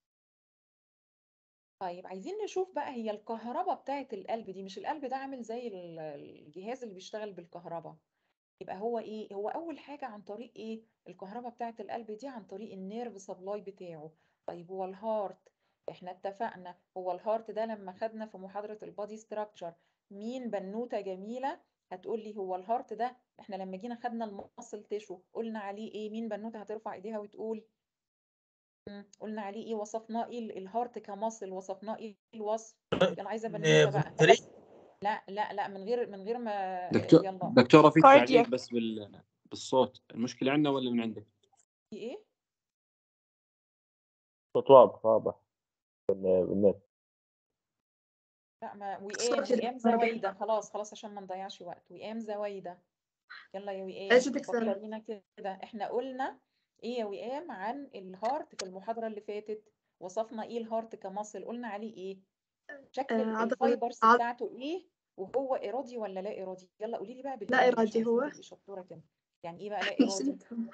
[SPEAKER 1] طيب عايزين نشوف بقى هي الكهرباء بتاعت القلب دي مش القلب ده عامل زي ال- الجهاز اللي بيشتغل بالكهرباء يبقى هو ايه هو اول حاجه عن طريق ايه الكهرباء بتاعت القلب دي عن طريق النيرف سبلاي بتاعه طيب هو الهارت احنا اتفقنا هو الهارت ده لما خدنا في محاضره البادي ستراكشر مين بنوته جميله هتقول لي هو الهارت ده احنا لما جينا خدنا المصل تيشو قلنا عليه ايه مين بنوته هترفع ايديها وتقول مم، قلنا عليه ايه وصفناه ايه ال- الهارت كمصل وصفناه ايه الوصف يلا عايزه بنوته بقى لا لا لا من غير من غير ما
[SPEAKER 6] دكتور
[SPEAKER 1] يلا
[SPEAKER 6] دكتورة في
[SPEAKER 2] Cardiac.
[SPEAKER 6] تعليق بس بال... بالصوت المشكلة عندنا ولا من عندك؟
[SPEAKER 1] في ايه
[SPEAKER 5] صوت واضح واضح بال- بالنت
[SPEAKER 1] لا ما وئام وئام زويدة خلاص خلاص عشان ما نضيعش وقت وئام زويدة يلا يا وئام
[SPEAKER 7] عايزة تكسري.
[SPEAKER 1] فكرينا كده احنا قلنا ايه يا وئام عن الهارت في المحاضرة اللي فاتت وصفنا ايه الهارت كمصل قلنا عليه ايه شكل
[SPEAKER 7] آه،
[SPEAKER 1] ال-
[SPEAKER 7] عضلة-
[SPEAKER 1] الفايبرز
[SPEAKER 7] عض-
[SPEAKER 1] بتاعته ايه وهو ارادي ولا لا ارادي يلا قولي لي بقى
[SPEAKER 2] لا
[SPEAKER 1] بالانجلش
[SPEAKER 2] إرادي
[SPEAKER 1] عشان
[SPEAKER 2] هو.
[SPEAKER 1] تبقي شطوره كده يعني ايه بقى لا ارادي
[SPEAKER 2] نسيتهم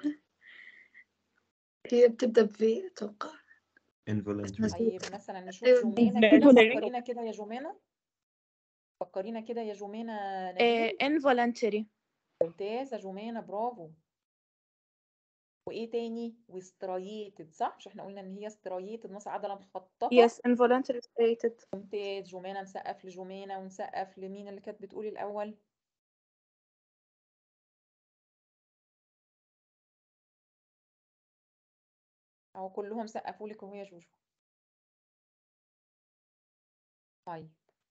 [SPEAKER 2] هي بتبدأ بفي أتوقع
[SPEAKER 3] involuntary
[SPEAKER 1] طيب مثلا نشوف
[SPEAKER 2] أيوة،
[SPEAKER 1] جمانة كده
[SPEAKER 2] involuntary.
[SPEAKER 1] فكرينا كده يا جمانة فكرينا كده يا جمانة
[SPEAKER 2] إيه
[SPEAKER 1] نبيل
[SPEAKER 2] involuntary
[SPEAKER 1] ممتازة جمانة برافو وايه تاني وسترايتد صح مش احنا قلنا ان هي سترايتد نص عضلة مخططة
[SPEAKER 2] yes involuntary stated
[SPEAKER 1] ممتاز جمانة نسقف لجمانة ونسقف لمين اللي كانت بتقولي الأول أو كلهم سقفوا لك وهي جوجو طيب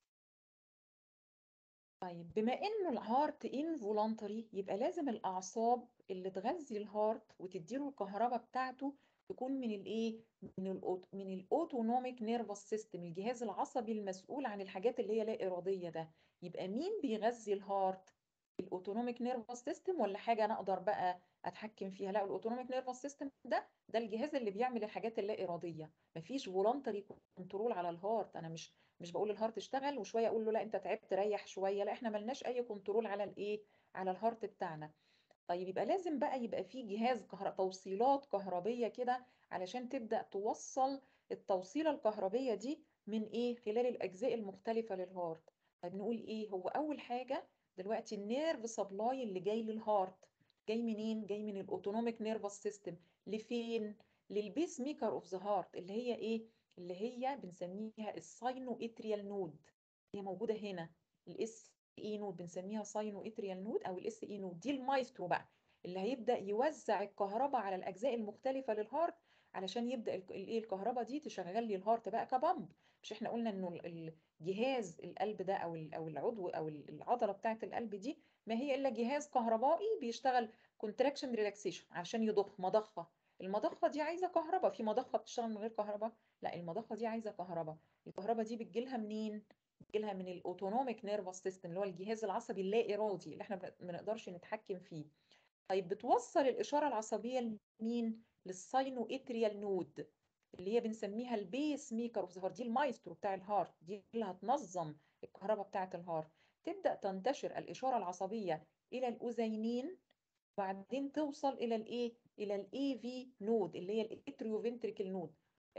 [SPEAKER 1] طيب بما انه الهارت انفولانتري يبقى لازم الاعصاب اللي تغذي الهارت وتديله الكهرباء بتاعته تكون من الايه من الأوت من الاوتونوميك نيرفس سيستم الجهاز العصبي المسؤول عن الحاجات اللي هي لا اراديه ده يبقى مين بيغذي الهارت الاوتونوميك نيرفس سيستم ولا حاجه انا اقدر بقى اتحكم فيها لا الاوتونوميك نيرفس سيستم ده ده الجهاز اللي بيعمل الحاجات اللا اراديه مفيش فولنتري كنترول على الهارت انا مش مش بقول الهارت اشتغل وشويه اقول له لا انت تعبت ريح شويه لا احنا ملناش اي كنترول على الايه على الهارت بتاعنا طيب يبقى لازم بقى يبقى في جهاز كهر... توصيلات كهربيه كده علشان تبدا توصل التوصيله الكهربيه دي من ايه خلال الاجزاء المختلفه للهارت طيب نقول ايه هو اول حاجه دلوقتي النيرف سبلاي اللي جاي للهارت جاي منين جاي من الاوتونوميك نيرفس سيستم لفين للبيس ميكر اوف ذا هارت اللي هي ايه اللي هي بنسميها الساينو اتريال نود هي موجوده هنا الاس اي نود بنسميها ساينو اتريال نود او الاس اي نود دي المايسترو بقى اللي هيبدا يوزع الكهرباء على الاجزاء المختلفه للهارت علشان يبدا الايه الكهرباء دي تشغل لي الهارت بقى كبامب مش احنا قلنا انه الجهاز القلب ده او او العضو او العضله بتاعه القلب دي ما هي الا جهاز كهربائي بيشتغل كونتراكشن ريلاكسيشن عشان يضخ مضخه المضخه دي عايزه كهرباء في مضخه بتشتغل من غير كهرباء لا المضخه دي عايزه كهرباء الكهرباء دي بتجيلها منين بتجيلها من الاوتونوميك نيرفس سيستم اللي هو الجهاز العصبي اللا ارادي اللي احنا ما نقدرش نتحكم فيه طيب بتوصل الاشاره العصبيه لمين للساينو اتريال نود اللي هي بنسميها البيس ميكر اوف ذا دي المايسترو بتاع الهارت دي اللي هتنظم الكهرباء بتاعه الهارت تبدا تنتشر الاشاره العصبيه الى الاذينين وبعدين توصل الى الايه الى الاي في نود اللي هي الاتريوفنتريكل نود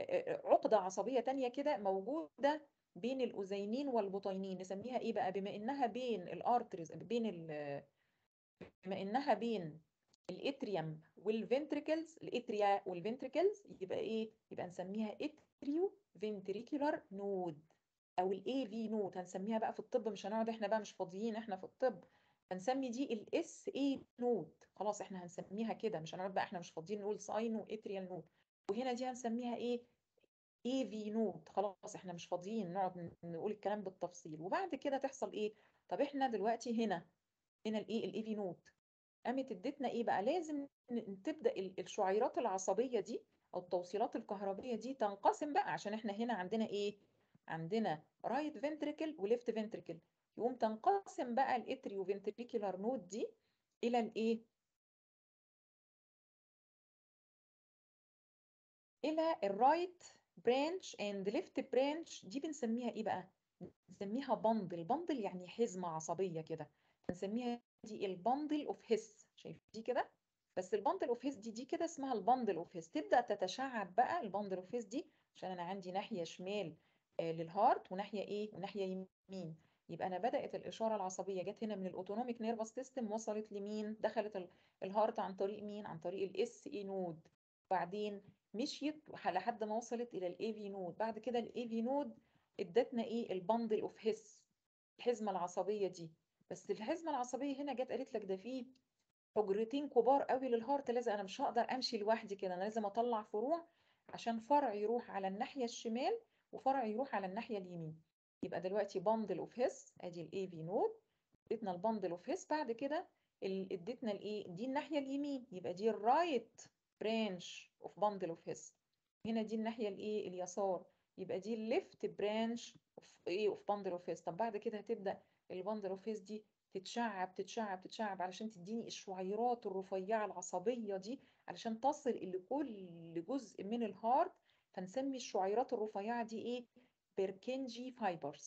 [SPEAKER 1] عقده عصبيه تانية كده موجوده بين الاذينين والبطينين نسميها ايه بقى بما انها بين الارتريز بين ال بما انها بين الاتريوم والفنتريكلز الاتريا والفنتريكلز يبقى ايه يبقى نسميها اتريو فنتريكولار نود او الاي في نود هنسميها بقى في الطب مش هنقعد احنا بقى مش فاضيين احنا في الطب هنسمي دي الاس اي نود خلاص احنا هنسميها كده مش هنقعد بقى احنا مش فاضيين نقول ساينو اتريال نود وهنا دي هنسميها ايه اي في نود خلاص احنا مش فاضيين نقعد نقول الكلام بالتفصيل وبعد كده تحصل ايه طب احنا دلوقتي هنا هنا الايه الاي في نود قامت ادتنا ايه بقى لازم تبدا الشعيرات العصبيه دي او التوصيلات الكهربيه دي تنقسم بقى عشان احنا هنا عندنا ايه عندنا رايت فنتريكل وليفت فنتريكل يقوم تنقسم بقى الاتريو فنتريكولار نود دي الى الايه الى الرايت برانش اند ليفت برانش دي بنسميها ايه بقى بنسميها بندل بندل يعني حزمه عصبيه كده بنسميها دي البندل اوف هيس شايف دي كده بس البندل اوف هيس دي دي كده اسمها البندل اوف هيس تبدا تتشعب بقى البندل اوف هيس دي عشان انا عندي ناحيه شمال آه للهارت وناحيه ايه وناحيه يمين يبقى انا بدات الاشاره العصبيه جت هنا من الاوتونوميك نيرفس سيستم وصلت لمين دخلت الهارت عن طريق مين عن طريق الاس اي نود وبعدين مشيت لحد ما وصلت الى الاي في نود بعد كده الاي في نود ادتنا ايه البندل اوف هيس الحزمه العصبيه دي بس الحزمه العصبيه هنا جت قالت لك ده فيه حجرتين كبار قوي للهارت لازم انا مش هقدر امشي لوحدي كده انا لازم اطلع فروع عشان فرع يروح على الناحيه الشمال وفرع يروح على الناحيه اليمين يبقى دلوقتي بندل اوف هيس ادي الاي في نود اديتنا البندل اوف هيس بعد كده اديتنا الايه دي الناحيه اليمين يبقى دي الرايت برانش اوف بندل اوف هيس هنا دي الناحيه الايه اليسار يبقى دي الليفت برانش اوف ايه اوف بندل اوف هيس طب بعد كده هتبدا البندل اوف هيس دي تتشعب تتشعب تتشعب علشان تديني الشعيرات الرفيعه العصبيه دي علشان تصل الى كل جزء من الهارت فنسمي الشعيرات الرفيعه دي ايه بيركنجي فايبرز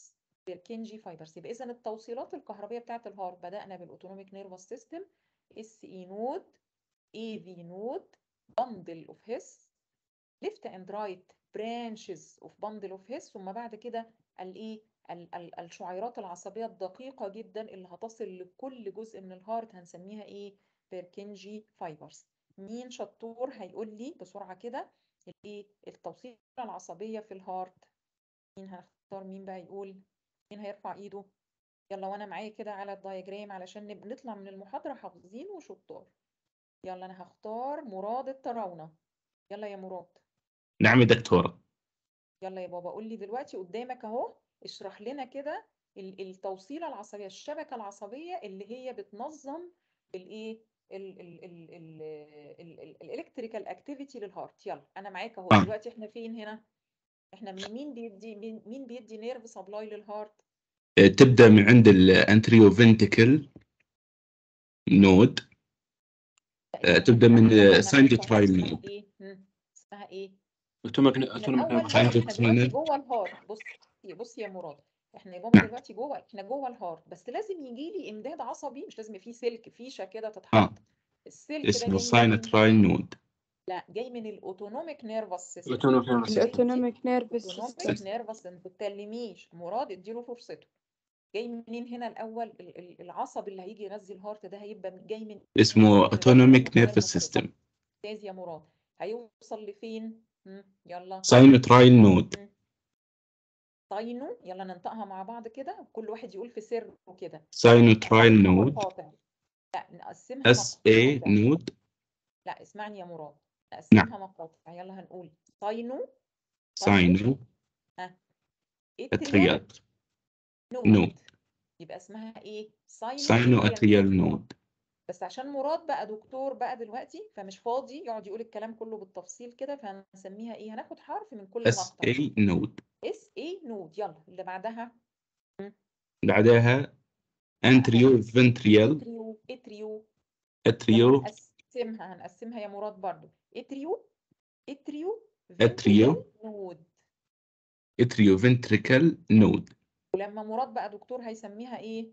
[SPEAKER 1] بيركنجي فايبرز يبقى اذا التوصيلات الكهربيه بتاعه الهارت بدانا بالاوتونوميك نيرفس سيستم اس اي نود اي في نود بندل اوف هيس ليفت اند رايت برانشز اوف بندل اوف هيس ثم بعد كده الايه ال- ال- الشعيرات العصبيه الدقيقه جدا اللي هتصل لكل جزء من الهارت هنسميها ايه بيركنجي فايبرز مين شطور هيقول لي بسرعه كده الايه التوصيله العصبيه في الهارت مين هنختار مين بقى يقول مين هيرفع ايده يلا وانا معايا كده على الدايجرام علشان نب- نطلع من المحاضره حافظين وشطار يلا انا هختار مراد التراونه يلا يا مراد
[SPEAKER 3] نعم يا دكتورة
[SPEAKER 1] يلا يا بابا قول لي دلوقتي قدامك اهو اشرح لنا كده ال- التوصيله العصبيه الشبكه العصبيه اللي هي بتنظم الايه الالكتريكال اكتيفيتي للهارت يلا انا معاك اهو
[SPEAKER 3] آه.
[SPEAKER 1] دلوقتي احنا فين هنا احنا مين مين بيدي مين مين بيدي نيرف سبلاي للهارت
[SPEAKER 3] آه، تبدأ من عند الانتريو فنتكل نود آه، تبدأ من
[SPEAKER 1] احنا قلنا
[SPEAKER 3] سايند
[SPEAKER 1] معاك أهو
[SPEAKER 3] ترايل
[SPEAKER 1] اسمها
[SPEAKER 3] نود
[SPEAKER 1] ايه مم. اسمها ايه
[SPEAKER 6] اوتوميك
[SPEAKER 1] احنا
[SPEAKER 6] اوتوميك
[SPEAKER 1] الاول
[SPEAKER 6] نيرفس
[SPEAKER 1] لا
[SPEAKER 3] Scientific
[SPEAKER 1] احنا دلوقتي
[SPEAKER 3] channel.
[SPEAKER 1] جوه الهارت بص بص يا مراد احنا يا بابا
[SPEAKER 3] نعم.
[SPEAKER 1] دلوقتي جوه احنا جوه الهارت بس لازم يجي لي امداد عصبي مش لازم فيه سلك فيشه كده
[SPEAKER 3] اه
[SPEAKER 1] تتحط السلك ده
[SPEAKER 3] اسمه
[SPEAKER 1] جاي
[SPEAKER 3] ساين
[SPEAKER 1] منين
[SPEAKER 3] ترايل نود
[SPEAKER 1] لا جاي من الاوتونوميك نيرفس سيستم
[SPEAKER 6] الاوتوميك نيرفس
[SPEAKER 2] الاوتونوميك نيرفس
[SPEAKER 1] الاوتونوميك
[SPEAKER 2] سيستم
[SPEAKER 1] نيرفس ما تتكلميش مراد اديله فرصته جاي منين هنا الاول ال- ال- العصب اللي هيجي يغذي الهارت ده هيبقى من- جاي من
[SPEAKER 3] اسمه
[SPEAKER 1] من
[SPEAKER 3] اوتونوميك
[SPEAKER 1] الرئة
[SPEAKER 3] نيرفس
[SPEAKER 1] المخرجة.
[SPEAKER 3] سيستم
[SPEAKER 1] ممتاز يا مراد هيوصل لفين مم. يلا
[SPEAKER 3] ساين ترايل نود
[SPEAKER 1] طينه يلا ننطقها مع بعض كده كل واحد يقول في سر كده
[SPEAKER 3] ساين ترايل
[SPEAKER 1] نقسمها
[SPEAKER 3] نود
[SPEAKER 1] مقاطع لا نقسمها
[SPEAKER 3] اس اي
[SPEAKER 1] مقاطع
[SPEAKER 3] نود
[SPEAKER 1] لا اسمعني يا مراد
[SPEAKER 3] نعم.
[SPEAKER 1] نقسمها مقاطع يلا هنقول طينو
[SPEAKER 3] ساينو
[SPEAKER 1] اتريال
[SPEAKER 3] اتريال
[SPEAKER 1] نود
[SPEAKER 3] نود.
[SPEAKER 1] يبقى اسمها ايه ساينو
[SPEAKER 3] ساينو
[SPEAKER 1] اتريال
[SPEAKER 3] اتريال نود
[SPEAKER 1] بس عشان مراد بقى دكتور بقى دلوقتي فمش فاضي يقعد يقول الكلام كله بالتفصيل كده فهنسميها ايه هناخد حرف من كل
[SPEAKER 3] اس
[SPEAKER 1] مقطع
[SPEAKER 3] اي نود
[SPEAKER 1] اس اي نود يلا اللي بعدها
[SPEAKER 3] بعدها انتريو فنتريال
[SPEAKER 1] اتريو اتريو يلا
[SPEAKER 3] اتريو
[SPEAKER 1] هنقسمها هنقسمها يا مراد برضو اتريو اتريو
[SPEAKER 3] اتريو.
[SPEAKER 1] ventricle نود
[SPEAKER 3] اتريو فنتريكال نود
[SPEAKER 1] ولما مراد بقى دكتور هيسميها ايه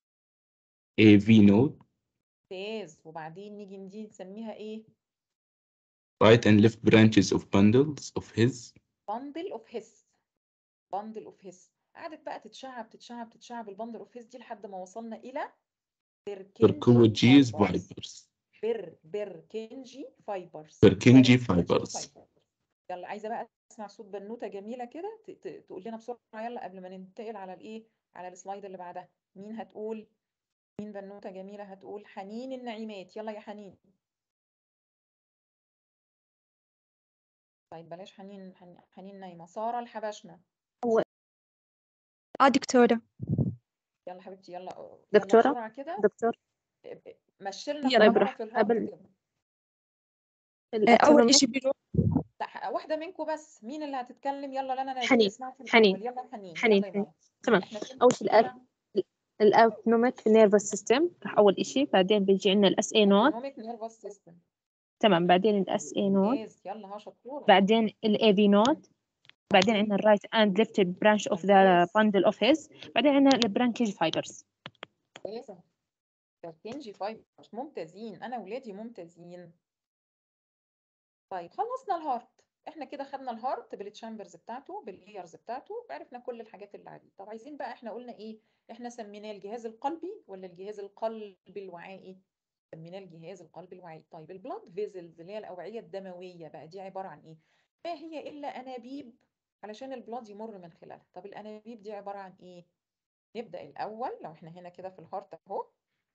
[SPEAKER 3] اي في نود
[SPEAKER 1] ممتاز وبعدين نيجي ندي نسميها ايه
[SPEAKER 3] right and left branches of bundles of his
[SPEAKER 1] bundle of his bundle of his قعدت بقى تتشعب تتشعب تتشعب البندل اوف his دي لحد ما وصلنا الى
[SPEAKER 3] Purkinje's
[SPEAKER 1] fibers.
[SPEAKER 3] fibers
[SPEAKER 1] بر بركنجي فايبرز
[SPEAKER 3] Purkinje fibers.
[SPEAKER 1] يلا عايزه بقى اسمع صوت بنوته جميله كده ت- ت- تقول لنا بسرعه يلا قبل ما ننتقل على الايه على السلايد اللي بعدها مين هتقول مين بنوته جميله هتقول حنين النعيمات يلا يا حنين طيب بلاش حنين حنين, حنين نايمه ساره الحبشنا
[SPEAKER 2] اه دكتورة
[SPEAKER 1] يلا حبيبتي يلا يلا
[SPEAKER 2] دكتورة؟
[SPEAKER 1] بسرعه كده
[SPEAKER 2] دكتور
[SPEAKER 1] مشي لنا
[SPEAKER 2] يلا
[SPEAKER 1] كلها
[SPEAKER 2] بروح
[SPEAKER 1] في الهارت
[SPEAKER 2] قبل-
[SPEAKER 1] كده
[SPEAKER 2] أول الأوتونوميك إشي بيروح
[SPEAKER 1] لا واحده منكم بس مين اللي هتتكلم يلا لنا نادين
[SPEAKER 2] حنين.
[SPEAKER 1] اسمها في
[SPEAKER 2] حنين.
[SPEAKER 1] الأول. يلا حنين
[SPEAKER 2] حنين.
[SPEAKER 1] يلا يا ماما.
[SPEAKER 2] تمام.
[SPEAKER 1] احنا فين
[SPEAKER 2] أول شيء
[SPEAKER 1] كنا؟
[SPEAKER 2] الأوتونوميك نيرفس سيستم راح أول إشي بعدين بيجي عندنا الأس اي نود
[SPEAKER 1] autonomic nervous system
[SPEAKER 2] تمام بعدين الأس اي نود
[SPEAKER 1] ممتاز يلا ها شطوره
[SPEAKER 2] بعدين الاي في نود بعدين عندنا الرايت اند ليفت برانش اوف ذا
[SPEAKER 1] ممتاز.
[SPEAKER 2] بندل اوف هيز بعدين عندنا البرانكيج فايبرز
[SPEAKER 1] ممتازه كارتنجي فايبرز ممتازين انا ولادي ممتازين طيب خلصنا الهارت احنا كده خدنا الهارت بالتشامبرز بتاعته بالليرز بتاعته عرفنا كل الحاجات اللي عليه طب عايزين بقى احنا قلنا ايه احنا سميناه الجهاز القلبي ولا الجهاز القلبي الوعائي سميناه الجهاز القلبي الوعائي طيب البلاد فيزلز اللي هي الاوعيه الدمويه بقى دي عباره عن ايه ما هي الا انابيب علشان البلاد يمر من خلالها طب الانابيب دي عباره عن ايه نبدا الاول لو احنا هنا كده في الهارت اهو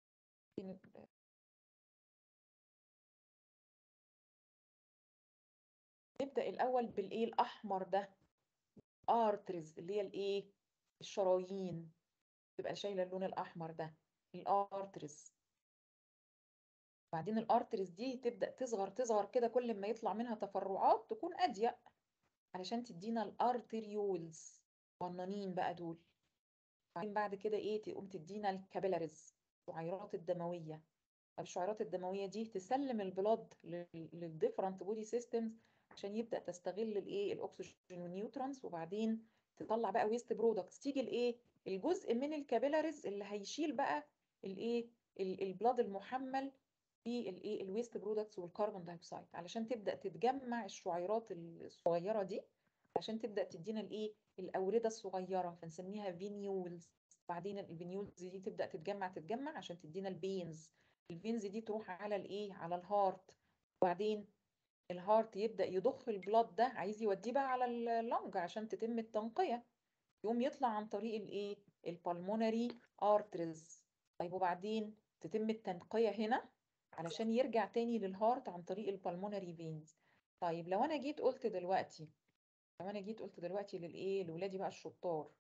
[SPEAKER 1] نبدأ الأول بالإيه الأحمر ده ارترز اللي هي الإيه الشرايين تبقى شايلة اللون الأحمر ده الارترز بعدين الارترز دي تبدأ تصغر تصغر كده كل ما يطلع منها تفرعات تكون أضيق علشان تدينا الارتريولز قنانين بقى دول بعدين بعد كده إيه تقوم تدينا الكابيلاريز الشعيرات الدموية طب الشعيرات الدموية دي تسلم البلاد للديفرنت بودي سيستمز عشان يبدأ تستغل الايه الاكسجين والنيوترونز وبعدين تطلع بقى ويست برودكتس تيجي الايه الجزء من الكابيلاريز اللي هيشيل بقى الايه ال- البلاد المحمل في الايه الويست برودكتس والكربون دايوكسيد علشان تبدا تتجمع الشعيرات الصغيره دي عشان تبدا تدينا الايه الاورده الصغيره فنسميها فينيولز بعدين الفينيولز دي تبدا تتجمع تتجمع عشان تدينا البينز الفينز دي تروح على الايه على الهارت وبعدين الهارت يبدا يضخ البلاد ده عايز يوديه بقى على اللنج عشان تتم التنقيه يقوم يطلع عن طريق الايه البلمونري ارتريز طيب وبعدين تتم التنقيه هنا علشان يرجع تاني للهارت عن طريق البلمونري فينز طيب لو انا جيت قلت دلوقتي لو انا جيت قلت دلوقتي للايه لولادي بقى الشطار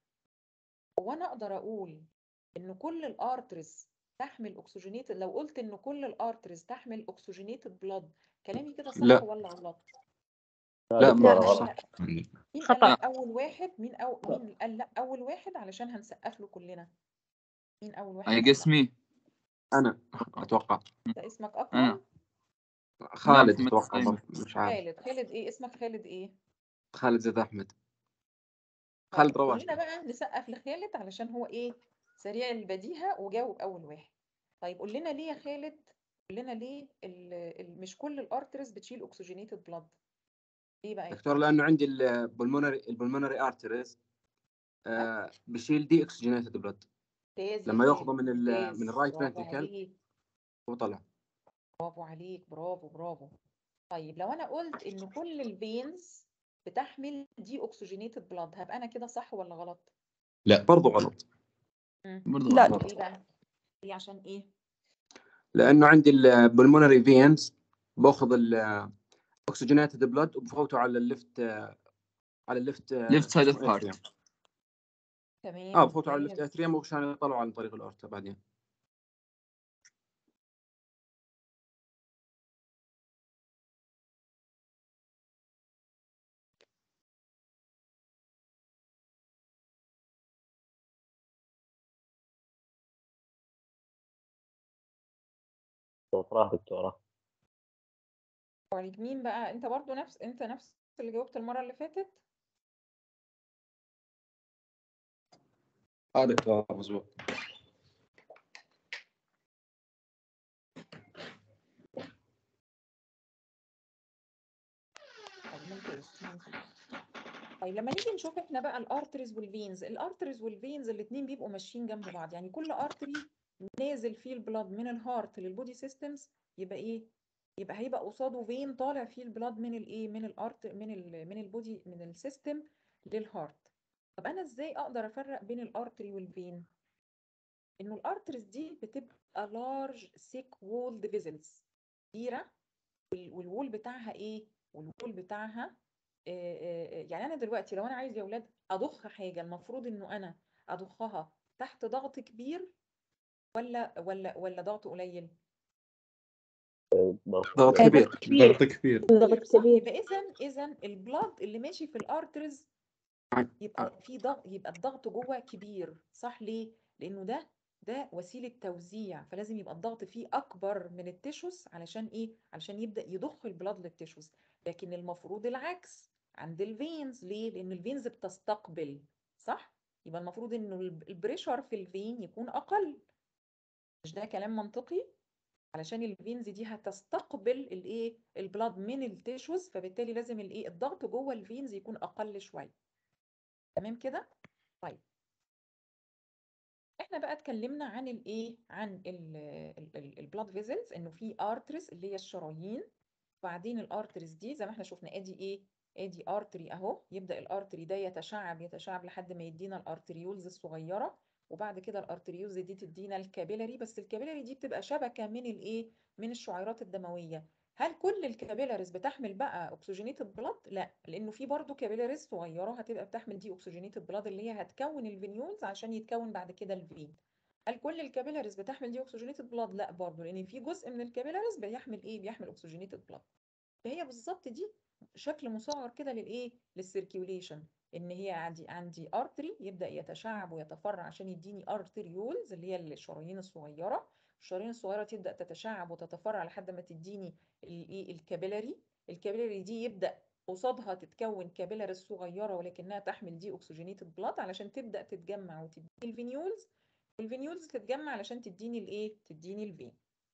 [SPEAKER 1] هو انا اقدر اقول ان كل الارترز تحمل اكسجينيت لو قلت ان كل الارترز تحمل اكسجينيتد بلاد كلامي كده صح
[SPEAKER 3] لا.
[SPEAKER 1] ولا غلط
[SPEAKER 3] لا
[SPEAKER 1] مين
[SPEAKER 3] ما
[SPEAKER 1] قال
[SPEAKER 5] غلط.
[SPEAKER 1] لا مين قال
[SPEAKER 2] خطأ.
[SPEAKER 1] لا اول واحد مين أو مين قال لا اول واحد علشان هنسقف له كلنا مين اول واحد
[SPEAKER 7] اي
[SPEAKER 1] قال لا؟
[SPEAKER 7] قسمي
[SPEAKER 3] انا اتوقع
[SPEAKER 1] ده اسمك
[SPEAKER 7] انا
[SPEAKER 1] اكرم
[SPEAKER 3] خالد
[SPEAKER 7] نعم،
[SPEAKER 3] اتوقع
[SPEAKER 7] أيمن.
[SPEAKER 3] برضه، مش عارف
[SPEAKER 1] خالد خالد ايه اسمك خالد ايه
[SPEAKER 3] خالد زيد احمد
[SPEAKER 1] طيب
[SPEAKER 3] خالد رواش
[SPEAKER 1] كلنا بقى نسقف لخالد علشان هو ايه سريع البديهة وجاوب اول واحد طيب قول لنا ليه يا خالد قول لنا ليه ال ال مش كل الارترز بتشيل اكسجينيتد بلاد ليه بقى يا
[SPEAKER 3] دكتور لانه عندي البلمونري البلمونري ارتريز آه بشيل دي اكسجينيتد بلاد
[SPEAKER 1] ممتاز يا
[SPEAKER 3] لما
[SPEAKER 1] خالد
[SPEAKER 3] ياخذه من ال
[SPEAKER 1] ممتاز
[SPEAKER 3] من الرايت
[SPEAKER 1] برافو
[SPEAKER 3] فنتريكل
[SPEAKER 1] عليك
[SPEAKER 3] وطلع
[SPEAKER 1] برافو عليك برافو برافو طيب لو انا قلت ان كل الفينز بتحمل دي اوكسجينيتد بلاد هبقى انا كده صح ولا غلط
[SPEAKER 3] لا برضه غلط
[SPEAKER 1] مم.
[SPEAKER 7] برضو
[SPEAKER 2] لا.
[SPEAKER 7] غلط
[SPEAKER 1] ليه بقى ليه عشان ايه
[SPEAKER 3] لانه عندي البلمونري فينز باخذ الاكسجينيتد بلاد وبفوته على الليفت على الليفت
[SPEAKER 7] Left side of heart.
[SPEAKER 3] atrium.
[SPEAKER 1] تمام
[SPEAKER 3] اه بفوته على الليفت
[SPEAKER 1] ممتاز
[SPEAKER 3] اتريوم وعشان يطلعوا عن طريق الاورتا بعدين
[SPEAKER 5] صوت راح دكتورة
[SPEAKER 1] عليك مين بقى انت برضو نفس انت نفس اللي جاوبت المرة اللي فاتت
[SPEAKER 3] اه دكتور مظبوط
[SPEAKER 1] طيب ممتاز ممتاز طيب لما نيجي نشوف احنا بقى الارتريز والفينز الارتريز والفينز الاثنين بيبقوا ماشيين جنب بعض يعني كل ارتري نازل فيه البلاد من الهارت للبودي سيستمز يبقى ايه يبقى هيبقى قصاده فين طالع فيه البلاد من الايه من الارت من ال من البودي من السيستم للهارت طب انا ازاي اقدر افرق بين الارتري والفين انه الارتريز دي بتبقى لارج سيك وولد فيزلز كبيره وال- والوول بتاعها ايه والوول بتاعها آه، آه، آه، يعني انا دلوقتي لو انا عايز يا اولاد اضخ حاجه المفروض انه انا اضخها تحت ضغط كبير ولا ولا ولا ضغط قليل
[SPEAKER 3] ضغط
[SPEAKER 2] كبير.
[SPEAKER 3] كبير
[SPEAKER 2] كبير.
[SPEAKER 4] ضغط كبير
[SPEAKER 2] ضغط
[SPEAKER 1] صح؟
[SPEAKER 2] كبير
[SPEAKER 1] يبقى اذا اذا البلاد اللي ماشي في الارترز
[SPEAKER 3] عك-
[SPEAKER 1] يبقى في ضغط يبقى الضغط جوه كبير صح ليه لانه ده ده وسيله توزيع فلازم يبقى الضغط فيه اكبر من التيشوز علشان ايه علشان يبدا يضخ البلاد للتيشوز لكن المفروض العكس عند الفينز ليه لان الفينز بتستقبل صح يبقى المفروض انه الب- البريشر في الفين يكون اقل مش ده كلام منطقي علشان الفينز دي هتستقبل الايه البلاد من التيشوز فبالتالي لازم الايه الضغط جوه الفينز يكون اقل شويه تمام كده طيب احنا بقى اتكلمنا عن الايه عن البلاد فيزلز انه في ارتريز اللي هي الشرايين وبعدين الارتريز دي زي ما احنا شفنا ادي ايه ادي ارتري اهو يبدا الارتري ده يتشعب يتشعب لحد ما يدينا الارتريولز الصغيره وبعد كده الارتريولز دي تدينا الكابيلاري بس الكابيلاري دي بتبقى شبكه من الايه من الشعيرات الدمويه هل كل الكابيلاريز بتحمل بقى اكسجينيتد بلاد لا لانه في برضو كابيلاريز صغيره هتبقى بتحمل دي اكسجينيتد بلاد اللي هي هتكون الفينيولز عشان يتكون بعد كده الفين هل كل الكابيلاريز بتحمل دي اكسجينيتد بلاد لا برضو لان في جزء من الكابيلاريز بيحمل ايه بيحمل اكسجينيتد بلاد فهي بالظبط دي شكل مصغر كده للايه للسيركيوليشن ان هي عندي عندي ارتري يبدا يتشعب ويتفرع عشان يديني ارتريولز اللي هي الشرايين الصغيره الشرايين الصغيره تبدا تتشعب وتتفرع لحد ما تديني الايه الكابيلاري الكابيلاري دي يبدا قصادها تتكون كابيلاريز صغيره ولكنها تحمل دي اوكسجينيتد بلاد علشان تبدا تتجمع وتديني الفينيولز والفينيولز تتجمع علشان تديني الايه تديني الفين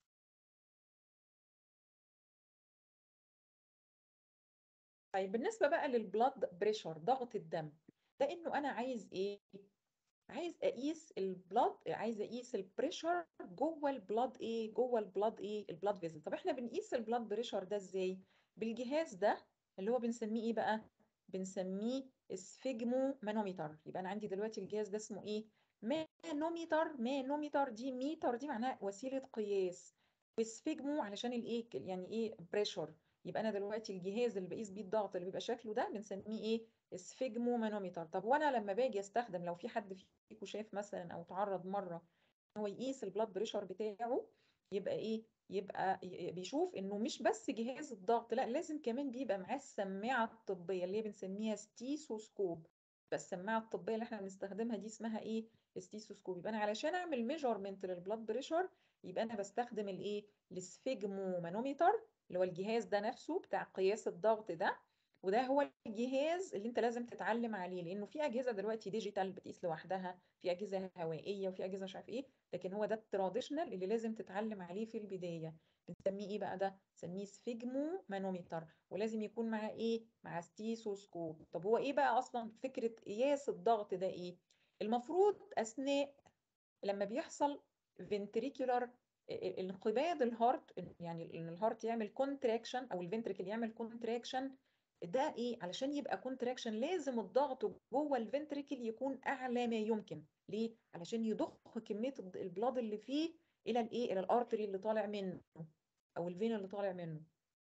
[SPEAKER 1] طيب بالنسبه بقى للبلاد بريشر ضغط الدم ده انه انا عايز ايه عايز اقيس البلاد عايز اقيس البريشر جوه البلاد ايه جوه البلاد ايه البلاد فيزل طب احنا بنقيس البلاد بريشر ده ازاي بالجهاز ده اللي هو بنسميه ايه بقى بنسميه اسفيجمو مانوميتر يبقى انا عندي دلوقتي الجهاز ده اسمه ايه مانوميتر مانوميتر دي ميتر دي معناها وسيله قياس واسفيجمو علشان الايه يعني ايه بريشر يبقى انا دلوقتي الجهاز اللي بقيس بيه الضغط اللي بيبقى شكله ده بنسميه ايه اسفيجمو مانوميتر طب وانا لما باجي استخدم لو في حد فيكم شاف مثلا او تعرض مره ان هو يقيس البلاد بريشر بتاعه يبقى ايه يبقى بيشوف انه مش بس جهاز الضغط لا لازم كمان بيبقى معاه السماعه الطبيه اللي هي بنسميها ستيثوسكوب بس السماعه الطبيه اللي احنا بنستخدمها دي اسمها ايه ستيثوسكوب يبقى انا علشان اعمل ميجرمنت للبلاد بريشر يبقى انا بستخدم الايه السفيجمو مانوميتر اللي هو الجهاز ده نفسه بتاع قياس الضغط ده وده هو الجهاز اللي انت لازم تتعلم عليه لانه في اجهزه دلوقتي ديجيتال بتقيس لوحدها في اجهزه هوائيه وفي اجهزه مش عارف ايه لكن هو ده التراديشنال اللي لازم تتعلم عليه في البدايه بنسميه ايه بقى ده بنسميه سفيجمو مانومتر ولازم يكون معاه ايه مع ستيثوسكوب طب هو ايه بقى اصلا فكره قياس الضغط ده ايه المفروض اثناء لما بيحصل ventricular انقباض الهارت يعني ان الهارت يعمل كونتراكشن او الفنتريكل يعمل كونتراكشن ده ايه علشان يبقى كونتراكشن لازم الضغط جوه الفنتريكل يكون اعلى ما يمكن ليه علشان يضخ كميه البلاد اللي فيه الى الايه الى الارتري اللي طالع منه او الفين اللي طالع منه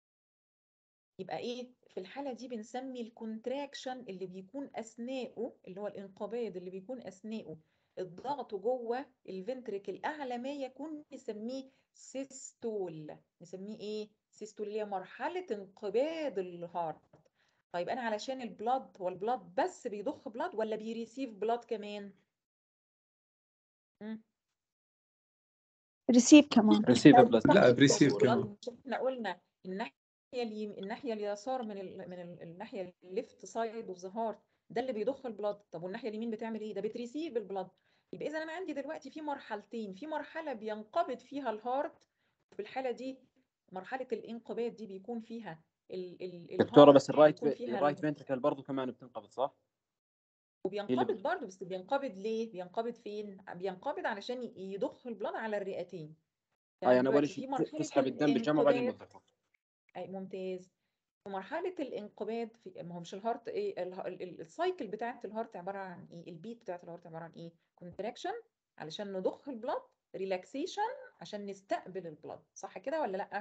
[SPEAKER 1] يبقى ايه في الحاله دي بنسمي الكونتراكشن اللي بيكون اثناءه اللي هو الانقباض اللي بيكون اثناءه الضغط جوه الفنتريكل اعلى ما يكون نسميه سيستول نسميه ايه سيستول اللي هي مرحله انقباض الهارت طيب انا علشان البلاد هو البلاد بس بيضخ بلاد ولا بيريسيف بلاد كمان مم.
[SPEAKER 2] ريسيف كمان
[SPEAKER 6] ريسيف بلس
[SPEAKER 4] لا بريسيف
[SPEAKER 1] blood
[SPEAKER 4] كمان
[SPEAKER 1] مش احنا قلنا الناحيه اليم... الناحيه اليسار من ال... من ال... الناحيه الليفت سايد اوف ذا هارت ده اللي بيضخ البلاد طب والناحيه اليمين بتعمل ايه ده بتريسيف البلاد يبقى اذا انا عندي دلوقتي في مرحلتين في مرحله بينقبض فيها الهارت في الحاله دي مرحله الانقباض دي بيكون فيها ال... ال...
[SPEAKER 6] دكتوره
[SPEAKER 1] الهارت
[SPEAKER 6] بس الرايت
[SPEAKER 1] بيكون فيها
[SPEAKER 6] الرايت
[SPEAKER 1] ال-
[SPEAKER 6] فنتركل برضه كمان بتنقبض صح؟
[SPEAKER 1] وبينقبض برضه بس بينقبض ليه بينقبض فين بينقبض علشان ي- يضخ البلاد على الرئتين
[SPEAKER 6] اي انا اول
[SPEAKER 1] دلوقتي
[SPEAKER 6] شيء
[SPEAKER 1] في مرحله
[SPEAKER 6] تسحب الدم بالجمع وبعدين
[SPEAKER 1] الانقباض
[SPEAKER 6] تضخه
[SPEAKER 1] أي ممتاز في مرحلة الانقباض في ما هو مش الهارت ايه اله- ال- ال- السايكل بتاعة الهارت عبارة عن ايه البيت بتاعة الهارت عبارة عن ايه كونتراكشن علشان نضخ البلاد ريلاكسيشن عشان نستقبل البلاد صح كده ولا لا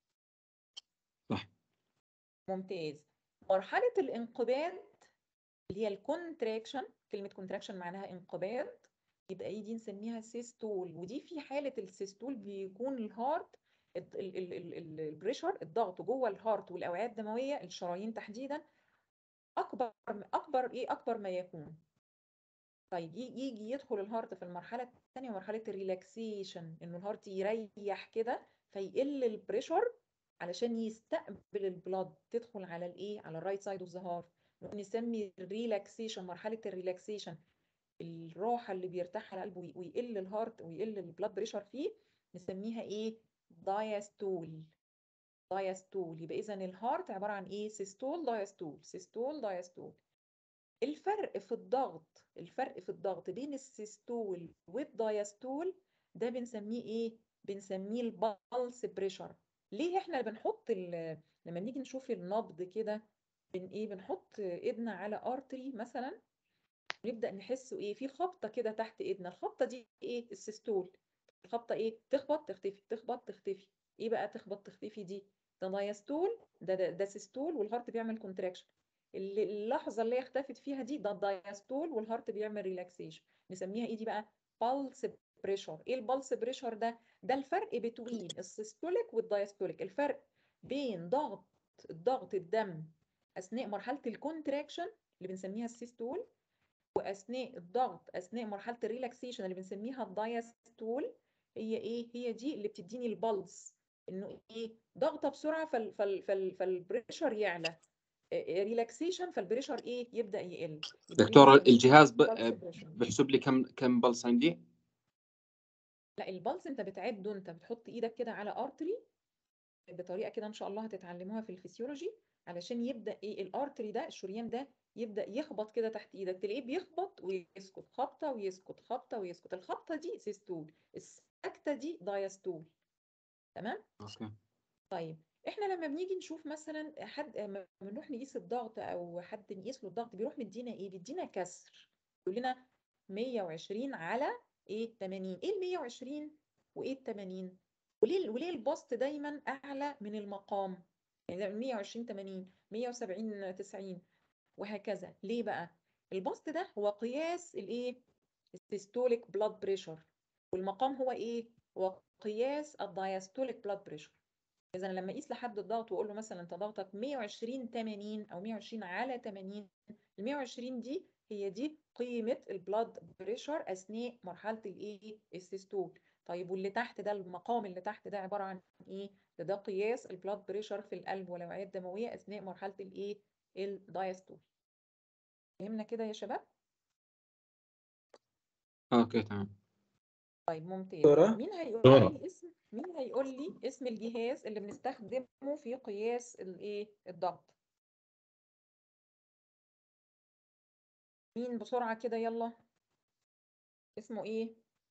[SPEAKER 6] صح.
[SPEAKER 1] ممتاز مرحلة الانقباض اللي هي الكونتراكشن كلمة كونتراكشن معناها انقباض يبقى ايه دي نسميها سيستول ودي في حالة السيستول بيكون الهارت الد- ال- ال- ال- ال- البريشر الضغط جوه الهارت والاوعيه الدمويه الشرايين تحديدا اكبر اكبر ايه اكبر ما يكون طيب ي- يجي يدخل الهارت في المرحله الثانيه مرحله الريلاكسيشن انه الهارت يريح كده فيقل البريشر علشان يستقبل البلاد تدخل على الايه على الرايت سايد اوف ذا هارت نسمي الريلاكسيشن مرحله الريلاكسيشن الراحه اللي بيرتاح على قلبه وي- ويقل الهارت ويقل البلاد بريشر فيه نسميها ايه دايستول دايستول يبقى اذا الهارت عباره عن ايه سيستول دايستول سيستول دايستول الفرق في الضغط الفرق في الضغط بين السيستول والدايستول ده بنسميه ايه بنسميه البلس بريشر ليه احنا بنحط ال- لما نيجي نشوف النبض كده بن ايه بنحط ايدنا على ارتري مثلا نبدا نحس ايه في خبطه كده تحت ايدنا الخبطه دي ايه السيستول الخبطه ايه تخبط تختفي تخبط تختفي ايه بقى تخبط تختفي دي ده دايستول ده ده, ده سيستول والهارت بيعمل كونتراكشن اللحظه اللي هي اختفت فيها دي ده دايستول والهارت بيعمل ريلاكسيشن نسميها ايه دي بقى بالس بريشر ايه البلس بريشر ده ده الفرق بين السيستوليك والدايستوليك الفرق بين ضغط الضغط الدم اثناء مرحله الكونتراكشن اللي بنسميها السيستول واثناء الضغط اثناء مرحله الريلاكسيشن اللي بنسميها الدايستول هي ايه هي دي اللي بتديني البلس انه ايه ضغطه بسرعه فال فال فال فالبريشر يعلى ريلاكسيشن فالبريشر ايه يبدا يقل يبقى
[SPEAKER 6] دكتورة
[SPEAKER 1] relaxation
[SPEAKER 6] الجهاز ب...
[SPEAKER 1] pulse pressure.
[SPEAKER 6] بيحسب لي كم كم بلس عندي
[SPEAKER 1] لا البلس انت بتعده انت بتحط ايدك كده على ارتري بطريقه كده ان شاء الله هتتعلموها في الفسيولوجي علشان يبدا ايه الارتري ده الشريان ده يبدا يخبط كده تحت ايدك تلاقيه بيخبط ويسكت خبطه ويسكت خبطه ويسكت الخبطه دي سيستول السكته دي دايستول تمام
[SPEAKER 6] اوكي
[SPEAKER 1] طيب احنا لما بنيجي نشوف مثلا حد لما بنروح نقيس الضغط او حد نقيس له الضغط بيروح مدينا ايه بيدينا كسر يقول لنا 120 على ايه 80 ايه ال 120 وايه ال 80 وليه وليه البسط دايما اعلى من المقام يعني ده 120 80 170 90 وهكذا ليه بقى البسط ده هو قياس الايه السيستوليك بلاد بريشر والمقام هو ايه هو قياس الدايستوليك بلاد بريشر اذا لما اقيس لحد الضغط واقول له مثلا انت ضغطك 120 80 او 120 على 80 ال 120 دي هي دي قيمه البلاد بريشر اثناء مرحله الايه السيستول طيب واللي تحت ده المقام اللي تحت ده عباره عن ايه ده ده قياس البلاد بريشر في القلب والاوعيه الدمويه اثناء مرحله الايه الدايستول فهمنا كده يا شباب
[SPEAKER 6] اوكي تمام
[SPEAKER 1] طيب ممتاز
[SPEAKER 4] دكتورة؟
[SPEAKER 1] مين هيقول
[SPEAKER 4] دكتورة.
[SPEAKER 1] لي اسم مين هيقول لي اسم الجهاز اللي بنستخدمه في قياس الايه الضغط مين بسرعة كده يلا اسمه ايه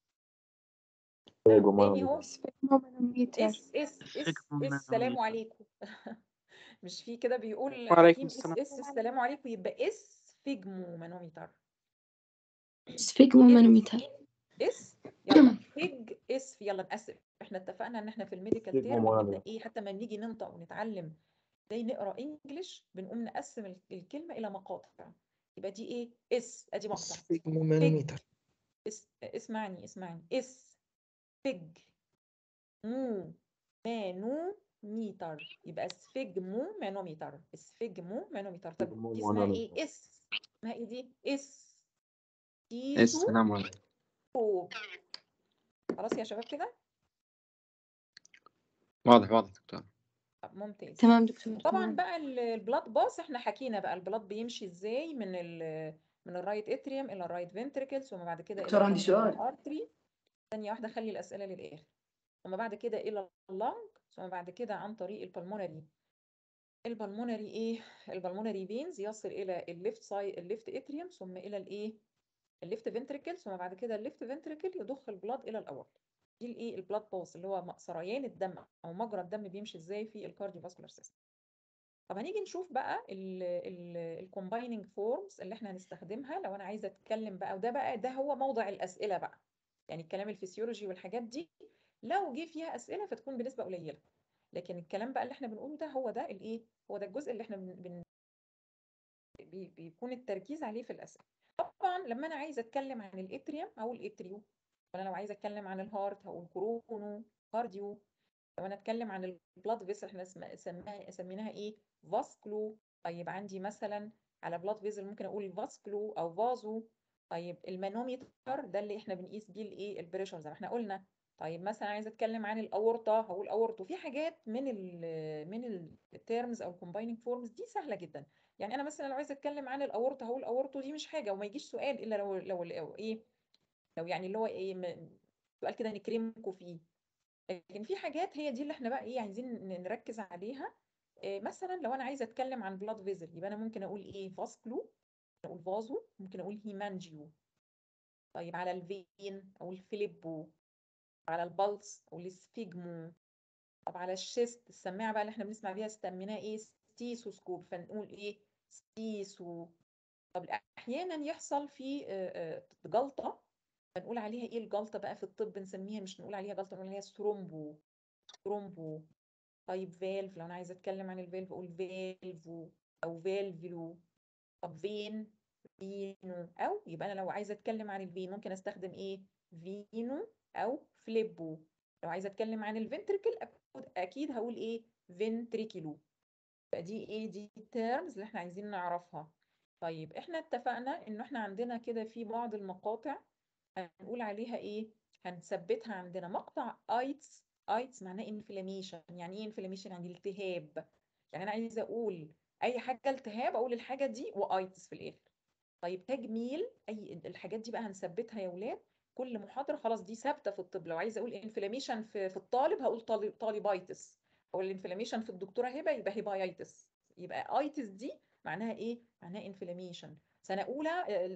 [SPEAKER 1] تاني اهو
[SPEAKER 2] سفيجمومانوميتر
[SPEAKER 1] اس اس اس اس السلام عليكم مش في كده بيقول
[SPEAKER 8] وعليكم
[SPEAKER 1] حكيم اس
[SPEAKER 8] السلام.
[SPEAKER 1] اس السلام عليكم يبقى اس فيجمو مانومتر
[SPEAKER 9] سفيجمومانوميتر
[SPEAKER 1] اس يلا فيج اس يلا نقسم احنا اتفقنا ان احنا في الميديكال
[SPEAKER 5] فيج
[SPEAKER 1] تيرم
[SPEAKER 5] ومانو.
[SPEAKER 1] بنبدا ايه حتى ما بنيجي ننطق ونتعلم ازاي نقرا انجلش بنقوم نقسم ال- الكلمه الى مقاطع يبقى دي ايه اس ادي مقطع
[SPEAKER 8] سفيجمومانوميتر
[SPEAKER 1] اس اسمعني اسمعني اس فيج مو مانو ميتر يبقى سفيجمو مانوميتر سفيجمو مانوميتر طب
[SPEAKER 5] سفيجمو
[SPEAKER 1] دي اسمها
[SPEAKER 5] مانوميتر.
[SPEAKER 1] ايه اس اسمها ايه دي اس
[SPEAKER 7] السلام عليكم
[SPEAKER 1] كيسو خلاص يا شباب كده
[SPEAKER 7] واضح واضح دكتور
[SPEAKER 1] طب ممتاز
[SPEAKER 9] تمام دكتور
[SPEAKER 1] طبعا
[SPEAKER 9] تمام.
[SPEAKER 1] بقى ال- البلاد باس احنا حكينا بقى البلاد بيمشي ازاي من ال من الرايت اتريوم الى الرايت فنتريكل ثم بعد كده
[SPEAKER 10] دكتور عندي سؤال.
[SPEAKER 1] الارتري ثانيه واحده خلي الاسئله للاخر ثم بعد كده الى اللنج ثم بعد كده عن طريق البلمونري البلمونري ايه البلمونري فينز يصل الى الليفت سايد الليفت اتريوم ثم الى الايه الليفت فنتريكل ثم بعد كده الليفت فنتريكل يضخ البلاد الى الاورطه دي الايه البلاد باس اللي هو م- سريان الدم او مجرى الدم بيمشي ازاي في الكارديوفاسكولار سيستم طب هنيجي نشوف بقى الكومبايننج فورمز اللي احنا هنستخدمها لو انا عايزه اتكلم بقى وده بقى ده هو موضع الاسئله بقى يعني الكلام الفسيولوجي والحاجات دي لو جه فيها اسئله فتكون بنسبه قليله لكن الكلام بقى اللي احنا بنقوله ده هو ده الايه هو ده الجزء اللي احنا بن... بن... بي... بيكون التركيز عليه في الاسئله طبعا لما انا عايزه اتكلم عن الاتريوم هقول اتريو وانا لو عايزه اتكلم عن الهارت هقول كورونو كارديو لو انا اتكلم عن البلاد فيسل احنا اسم- سماها سميناها ايه فاسكلو طيب عندي مثلا على بلاد فيزل ممكن اقول فاسكلو او فازو طيب المانوميتر ده اللي احنا بنقيس بيه الايه البريشر زي ما احنا قلنا طيب مثلا عايزه اتكلم عن الاورطه هقول اورطو في حاجات من ال من التيرمز او الكومبايننج فورمز دي سهله جدا يعني انا مثلا لو عايزه اتكلم عن الاورطه هقول اورطو دي مش حاجه وما يجيش سؤال الا لو لو, لو ايه لو يعني اللي هو ايه م- سؤال كده نكرمكم فيه لكن في حاجات هي دي اللي احنا بقى ايه عايزين ن- نركز عليها إيه مثلا لو انا عايزه اتكلم عن بلاد فيزل يبقى انا ممكن اقول ايه فاسكلو ممكن اقول فازو ممكن اقول هيمانجيو طيب على الفين اقول فيليبو على البلس اقول سفيجمو طب على الشيست السماعه بقى اللي احنا بنسمع بيها سميناها ايه ستيسوسكوب فنقول ايه ستيسو طب احيانا يحصل في آه، آه، جلطه فنقول عليها ايه الجلطه بقى في الطب بنسميها مش نقول عليها جلطه نقول عليها ثرومبو ثرومبو طيب فالف لو انا عايزه اتكلم عن الفالف اقول فالفو او فالفلو طب فين فينو او يبقى انا لو عايزه اتكلم عن الفين ممكن استخدم ايه فينو او فليبو لو عايزه اتكلم عن الفنتريكل اكيد اكيد هقول ايه فنتريكلو فدي ايه دي التيرمز اللي احنا عايزين نعرفها طيب احنا اتفقنا ان احنا عندنا كده في بعض المقاطع هنقول عليها ايه هنثبتها عندنا مقطع ايتس ايتس معناه انفلاميشن يعني ايه انفلاميشن يعني التهاب يعني انا عايزه اقول اي حاجه التهاب اقول الحاجه دي وايتس في الاخر طيب تجميل اي الحاجات دي بقى هنثبتها يا ولاد كل محاضره خلاص دي ثابته في الطب لو عايزه اقول انفلاميشن في في الطالب هقول طالب طالبايتس او الانفلاميشن في الدكتوره هبه يبقى هيبايتس يبقى ايتس دي معناها ايه معناها انفلاميشن سنه اولى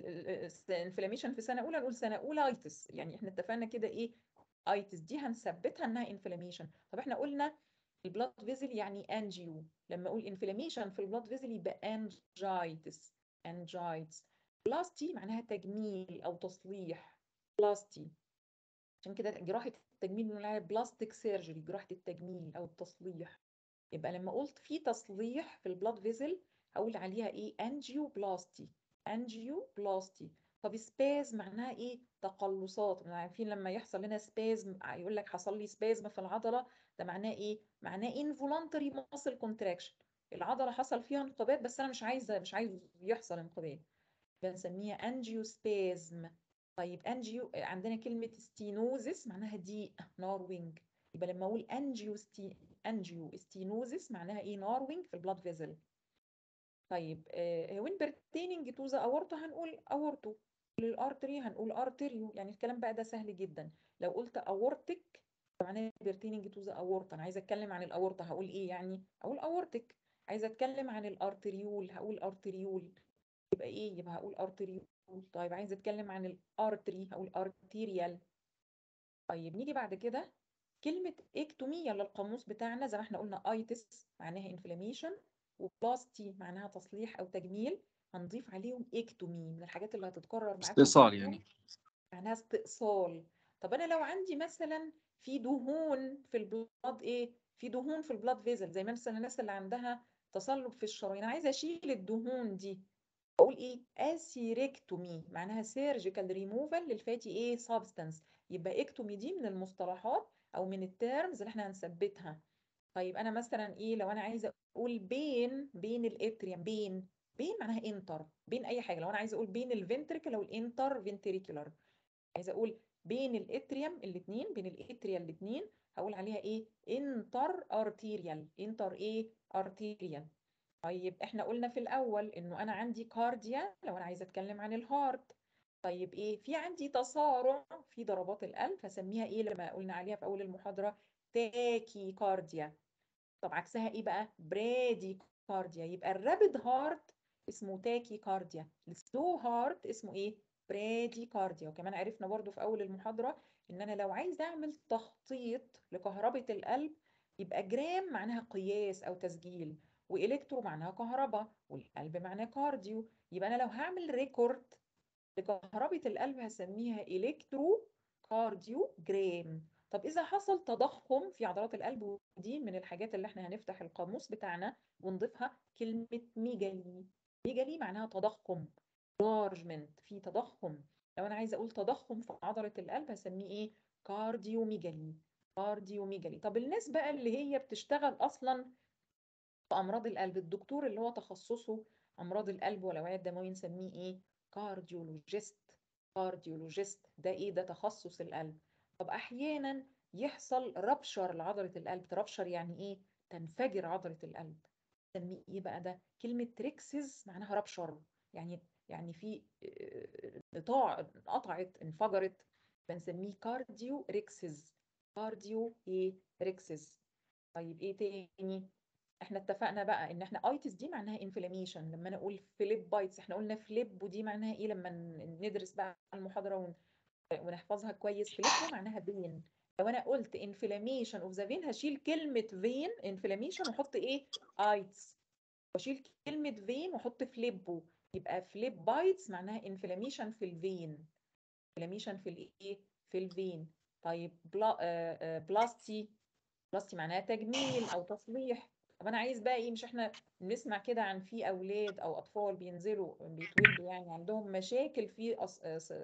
[SPEAKER 1] انفلاميشن في سنه اولى نقول سنه اولى ايتس يعني احنا اتفقنا كده ايه ايتس دي هنثبتها انها انفلاميشن طب احنا قلنا البلاد فيزل يعني انجيو لما اقول انفلاميشن في البلاد فيزل يبقى انجايتس انجايتس بلاستي معناها تجميل او تصليح بلاستي عشان كده جراحة التجميل بنقول عليها بلاستيك سيرجري جراحة التجميل أو التصليح يبقى لما قلت في تصليح في البلاد فيزل هقول عليها إيه أنجيو بلاستي أنجيو بلاستي طب سباز معناها إيه تقلصات عارفين لما يحصل لنا سبازم يقول لك حصل لي سبازم في العضلة ده معناه إيه معناه involuntary muscle contraction العضلة حصل فيها انقباض بس أنا مش عايزة مش عايز يحصل انقباض بنسميها أنجيوسبازم طيب انجيو عندنا كلمة ستينوزس معناها ضيق ناروينج يبقى لما اقول انجيو ستي انجيو ستينوزس معناها ايه ناروينج في البلاد فيزل طيب وين pertaining تو ذا اورتا هنقول اورتو للارتري هنقول ارتريو يعني الكلام بقى ده سهل جدا لو قلت اورتك معناها pertaining تو ذا اورتا انا عايزه اتكلم عن الاورتا هقول ايه يعني اقول اورتك عايزه اتكلم عن الارتريول هقول ارتريول يبقى ايه يبقى هقول ارتريول طيب عايزه اتكلم عن الارتري او الارتيريال طيب نيجي بعد كده كلمه اكتومي يلا القاموس بتاعنا زي ما احنا قلنا ايتس معناها انفلاميشن وبلاستي معناها تصليح او تجميل هنضيف عليهم اكتومي من الحاجات اللي هتتكرر معاكم في
[SPEAKER 7] استئصال
[SPEAKER 1] اليوم.
[SPEAKER 7] يعني
[SPEAKER 1] معناها استئصال طب انا لو عندي مثلا في دهون في البلاد ايه في دهون في البلاد فيزل زي مثلا الناس اللي عندها تصلب في الشرايين عايزه اشيل الدهون دي اقول ايه اسيريكتومي معناها سيرجيكال ريموفال للفاتي ايه سبستانس يبقى اكتومي دي من المصطلحات او من التيرمز اللي احنا هنثبتها طيب انا مثلا ايه لو انا عايزه اقول بين بين الاتريوم بين بين معناها انتر بين اي حاجه لو انا عايزه اقول بين الفنتريكل او الانتر فنتريكولار عايزه اقول بين الاتريوم الاثنين بين الاتريا الاثنين هقول عليها ايه انتر ارتيريال انتر ايه ارتيريال طيب احنا قلنا في الاول انه انا عندي كارديا لو انا عايزه اتكلم عن الهارت طيب ايه في عندي تسارع في ضربات القلب هسميها ايه لما قلنا عليها في اول المحاضره تاكي كارديا طب عكسها ايه بقى برادي كارديا يبقى الرابد هارت اسمه تاكي كارديا السلو هارت اسمه ايه برادي كارديا وكمان عرفنا برضو في اول المحاضره ان انا لو عايز اعمل تخطيط لكهربة القلب يبقى جرام معناها قياس او تسجيل والكترو معناها كهرباء والقلب معناه كارديو يبقى انا لو هعمل ريكورد لكهربة القلب هسميها الكترو كارديو جرام طب اذا حصل تضخم في عضلات القلب ودي من الحاجات اللي احنا هنفتح القاموس بتاعنا ونضيفها كلمة ميجالي ميجالي معناها تضخم لارجمنت في تضخم لو انا عايزه اقول تضخم في عضله القلب هسميه ايه كارديوميجالي كارديوميجالي طب الناس بقى اللي هي بتشتغل اصلا في امراض القلب الدكتور اللي هو تخصصه امراض القلب والاوعيه الدمويه نسميه ايه كارديولوجيست كارديولوجيست ده ايه ده تخصص القلب طب احيانا يحصل ربشر لعضله القلب تربشر يعني ايه تنفجر عضله القلب نسميه ايه بقى ده كلمه تريكسز معناها ربشر يعني يعني في قطاع انقطعت انفجرت بنسميه كارديو ريكسز كارديو ايه ريكسز طيب ايه تاني احنا اتفقنا بقى ان احنا ايتس دي معناها انفلاميشن لما انا اقول فليب بايتس احنا قلنا فليب ودي معناها ايه لما ندرس بقى المحاضره ون... ونحفظها كويس فليب معناها بين لو انا قلت انفلاميشن اوف ذا فين هشيل كلمه فين انفلاميشن واحط ايه ايتس واشيل كلمه فين واحط فليبو يبقى فليب بايتس معناها انفلاميشن في الفين انفلاميشن في الايه في الفين طيب بلا آه آه بلاستي بلاستي معناها تجميل او تصليح طب انا عايز بقى ايه مش احنا بنسمع كده عن في اولاد او اطفال بينزلوا بيتولدوا يعني عندهم مشاكل في أص...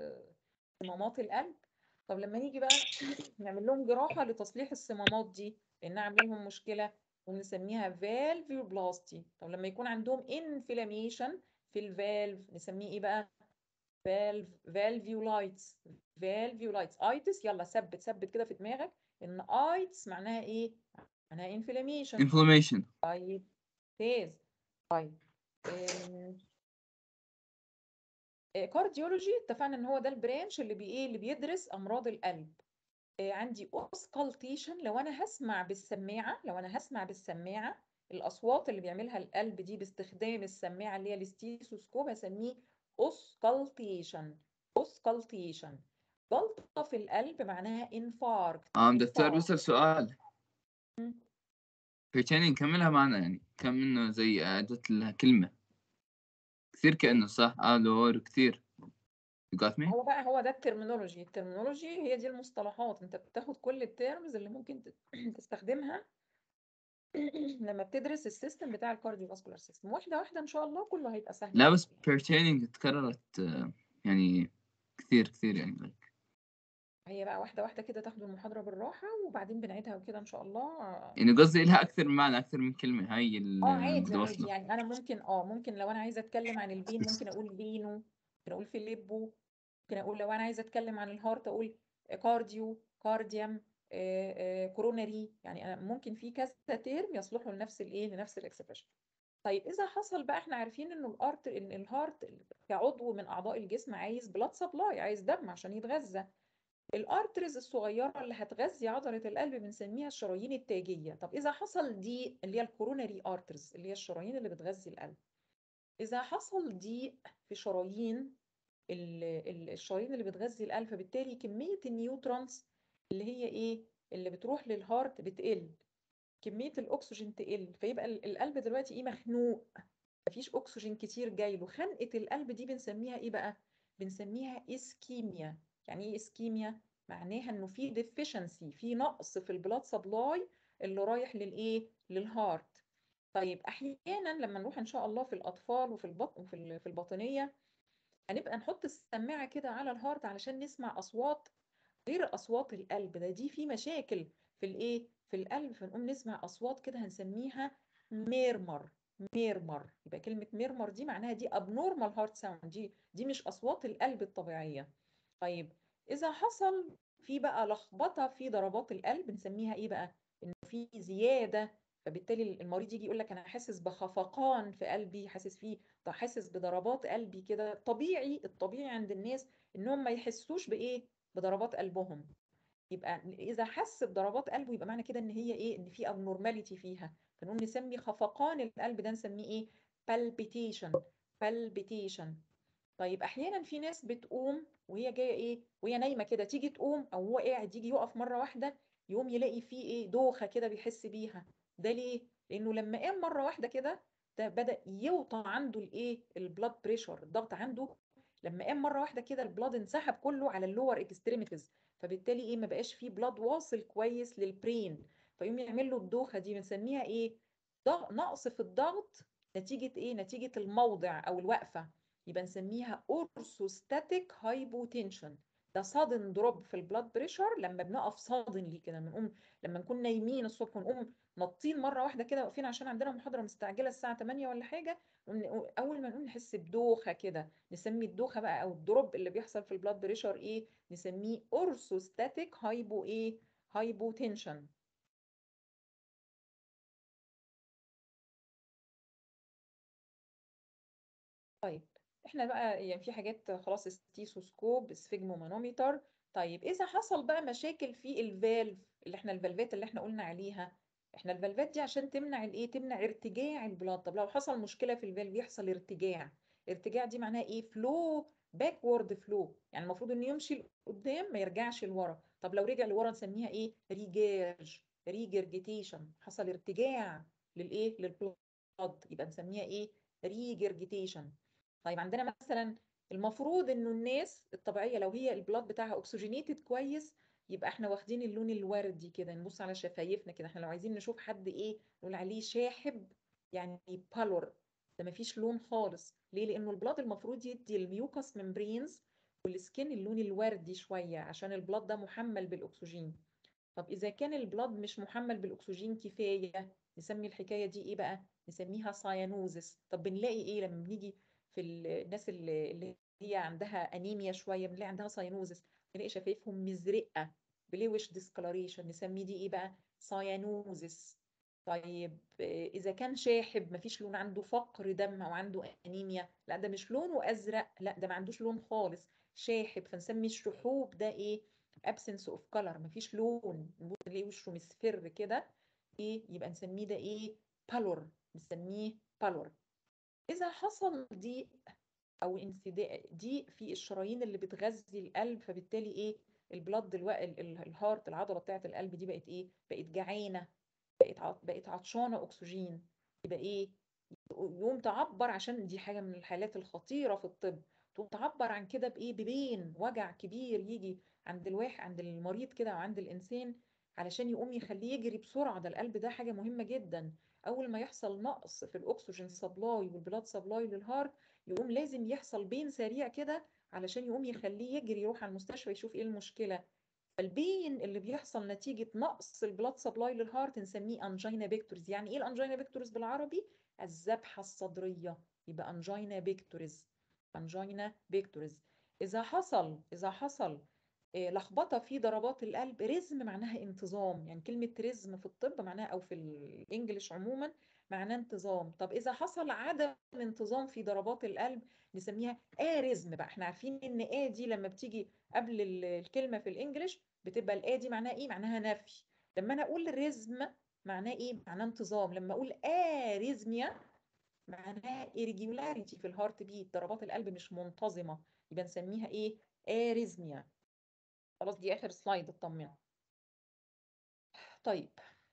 [SPEAKER 1] صمامات القلب طب لما نيجي بقى نعمل لهم جراحه لتصليح الصمامات دي لانها عامله لهم مشكله ونسميها فالفيوبلاستي طب لما يكون عندهم انفلاميشن في الفالف نسميه ايه بقى فالف فالفيولايتس فالفيولايتس ايتس يلا ثبت ثبت كده في دماغك ان ايتس معناها ايه معناها انفلاميشن
[SPEAKER 4] inflammation
[SPEAKER 1] طيب ممتاز طيب كارديولوجي اتفقنا ان هو ده البرانش اللي بي ايه اللي بيدرس امراض القلب آه، عندي اوسكالتيشن لو انا هسمع بالسماعه لو انا هسمع بالسماعه الاصوات اللي بيعملها القلب دي باستخدام السماعه اللي هي الستيثوسكوب هسميه اوسكالتيشن اوسكالتيشن جلطه في القلب معناها انفاركت
[SPEAKER 8] اه دكتور بسأل سؤال
[SPEAKER 1] مم.
[SPEAKER 8] فيتشيني نكملها معنا يعني كم منه زي إعادة لها كلمة كثير كأنه صح الو كثير you got me
[SPEAKER 1] هو بقى هو ده الترمينولوجي الترمينولوجي هي دي المصطلحات انت بتاخد كل التيرمز اللي ممكن ت- تستخدمها لما بتدرس السيستم بتاع الكارديو فاسكولار سيستم واحده واحده ان شاء الله كله هيبقى سهل
[SPEAKER 8] لا بس
[SPEAKER 1] بالنسبة لك.
[SPEAKER 8] pertaining تكررت آه، يعني كثير كثير يعني like.
[SPEAKER 1] هي بقى واحده واحده كده تاخدوا المحاضره بالراحه وبعدين بنعيدها وكده ان شاء الله
[SPEAKER 8] يعني قصدي لها أكثر من معنى أكثر من كلمة هاي اللي
[SPEAKER 1] اه عادي
[SPEAKER 8] بدي
[SPEAKER 1] عادي
[SPEAKER 8] أوصله
[SPEAKER 1] يعني انا ممكن اه ممكن لو انا عايزه اتكلم عن الفين ممكن اقول فينو ممكن اقول فيليبو ممكن اقول لو انا عايزه اتكلم عن الهارت اقول كارديو كارديوم كوروناري يعني انا ممكن في كذا تيرم يصلحوا لنفس الايه لنفس الاكسبريشن طيب اذا حصل بقى احنا عارفين انه الارت ان الهارت كعضو من اعضاء الجسم عايز بلاد سبلاي عايز دم عشان يتغذى الارترز الصغيره اللي هتغذي عضله القلب بنسميها الشرايين التاجيه طب اذا حصل دي اللي هي الكوروناري ارترز اللي هي الشرايين اللي بتغذي القلب اذا حصل ضيق في شرايين ال- ال- الشرايين اللي بتغذي القلب فبالتالي كميه النيوترونز اللي هي ايه اللي بتروح للهارت بتقل كميه الاكسجين تقل فيبقى ال- القلب دلوقتي ايه مخنوق مفيش اكسجين كتير جاي له خنقه القلب دي بنسميها ايه بقى بنسميها اسكيميا يعني ايه اسكيميا معناها انه في ديفيشنسي في نقص في البلاد سبلاي اللي رايح للايه للهارت طيب احيانا لما نروح ان شاء الله في الاطفال وفي البطن وفي ال- في الباطنيه هنبقى نحط السماعه كده على الهارت علشان نسمع اصوات غير اصوات القلب ده دي في مشاكل في الايه في القلب فنقوم نسمع اصوات كده هنسميها ميرمر ميرمر يبقى كلمه ميرمر دي معناها دي abnormal heart sound دي دي مش اصوات القلب الطبيعيه طيب اذا حصل في بقى لخبطه في ضربات القلب نسميها ايه بقى انه في زياده فبالتالي المريض يجي يقول لك انا حاسس بخفقان في قلبي حاسس فيه حاسس بضربات قلبي كده طبيعي الطبيعي عند الناس انهم ما يحسوش بايه بضربات قلبهم يبقى اذا حس بضربات قلبه يبقى معنى كده ان هي ايه ان في abnormality فيها فنقوم نسمي خفقان القلب ده نسميه ايه palpitation palpitation طيب احيانا في ناس بتقوم وهي جايه ايه وهي نايمه كده تيجي تقوم او هو قاعد يجي يقف مره واحده يقوم يلاقي فيه ايه دوخه كده بيحس بيها ده ليه لانه لما قام مره واحده كده ده بدا يوطى عنده الايه البلاد بريشر الضغط عنده لما قام مره واحده كده البلاد انسحب كله على اللور اكستريميتيز فبالتالي ايه ما بقاش فيه بلاد واصل كويس للبرين فيقوم يعمل له الدوخه دي بنسميها ايه ضغ... نقص في الضغط نتيجه ايه نتيجه الموضع او الوقفه يبقى نسميها اورثوستاتيك هايبوتنشن ده صادن دروب في البلاد بريشر لما بنقف صادنلي كده بنقوم لما نكون نايمين الصبح ونقوم نطين مره واحده كده واقفين عشان عندنا محاضره مستعجله الساعه 8 ولا حاجه ون- اول ما نقوم نحس بدوخه كده نسمي الدوخه بقى او الدروب اللي بيحصل في البلاد بريشر ايه نسميه اورثوستاتيك هايبو ايه هايبوتنشن طيب احنا بقى يعني في حاجات خلاص ستيثوسكوب سفيجمومانومتر طيب اذا حصل بقى مشاكل في الفالف اللي احنا الفالفات اللي احنا قلنا عليها احنا الفالفات دي عشان تمنع الايه تمنع ارتجاع البلاد طب لو حصل مشكله في الفالف يحصل ارتجاع ارتجاع دي معناها ايه فلو باكورد فلو يعني المفروض انه يمشي لقدام ما يرجعش لورا طب لو رجع لورا نسميها ايه ريجيرج ريجرجيتيشن حصل ارتجاع للايه للبلاد يبقى نسميها ايه ريجرجيتيشن طيب عندنا مثلا المفروض انه الناس الطبيعيه لو هي البلاد بتاعها اوكسجينيتد كويس يبقى احنا واخدين اللون الوردي كده نبص على شفايفنا كده احنا لو عايزين نشوف حد ايه نقول عليه شاحب يعني بالور ده مفيش لون خالص ليه لانه البلاد المفروض يدي الميوكس ممبرينز والسكين اللون الوردي شويه عشان البلاد ده محمل بالاكسجين طب اذا كان البلاد مش محمل بالاكسجين كفايه نسمي الحكايه دي ايه بقى نسميها سايانوزس طب بنلاقي ايه لما بنيجي في ال- الناس اللي اللي هي عندها انيميا شويه بنلاقي عندها ساينوزس بنلاقي شفايفهم مزرقه بلوش ديسكلاريشن نسميه دي ايه بقى سايانوزس طيب آه، اذا كان شاحب مفيش لون عنده فقر دم او عنده انيميا لا ده مش لونه ازرق لا ده ما عندوش لون خالص شاحب فنسمي الشحوب ده ايه absence of color مفيش لون نبص نلاقيه وشه مصفر كده ايه يبقى نسميه ده ايه pallor نسميه pallor اذا حصل ضيق او انسداد ضيق في الشرايين اللي بتغذي القلب فبالتالي ايه البلد الو... ال- ال- الهارت العضله بتاعه القلب دي بقت ايه بقت جعانه بقت عط... بقت عطشانه اكسجين يبقى ايه يقوم تعبر عشان دي حاجه من الحالات الخطيره في الطب تقوم تعبر عن كده بايه ببين وجع كبير يجي عند الواحد عند المريض كده او عند الانسان علشان يقوم يخليه يجري بسرعه ده القلب ده حاجه مهمه جدا اول ما يحصل نقص في الاكسجين سبلاي والبلاد سبلاي للهارت يقوم لازم يحصل بين سريع كده علشان يقوم يخليه يجري يروح على المستشفى يشوف ايه المشكله فالبين اللي بيحصل نتيجه نقص البلاد سبلاي للهارت نسميه انجينا بيكتورز يعني ايه الانجينا بيكتورز بالعربي الذبحه الصدريه يبقى انجينا بيكتورز انجينا بيكتورز اذا حصل اذا حصل آه، لخبطه في ضربات القلب ريزم معناها انتظام يعني كلمه ريزم في الطب معناها او في الانجليش عموما معناه انتظام طب اذا حصل عدم انتظام في ضربات القلب نسميها اريزم بقى احنا عارفين ان ا دي لما بتيجي قبل ال- الكلمه في الانجليش بتبقى الا دي معناها ايه معناها نفي لما انا اقول ريزم معناه ايه معناه انتظام لما اقول اريزميا معناها irregularity في الهارت بيت ضربات القلب مش منتظمه يبقى نسميها ايه اريزميا خلاص دي اخر سلايد اطمنوا طيب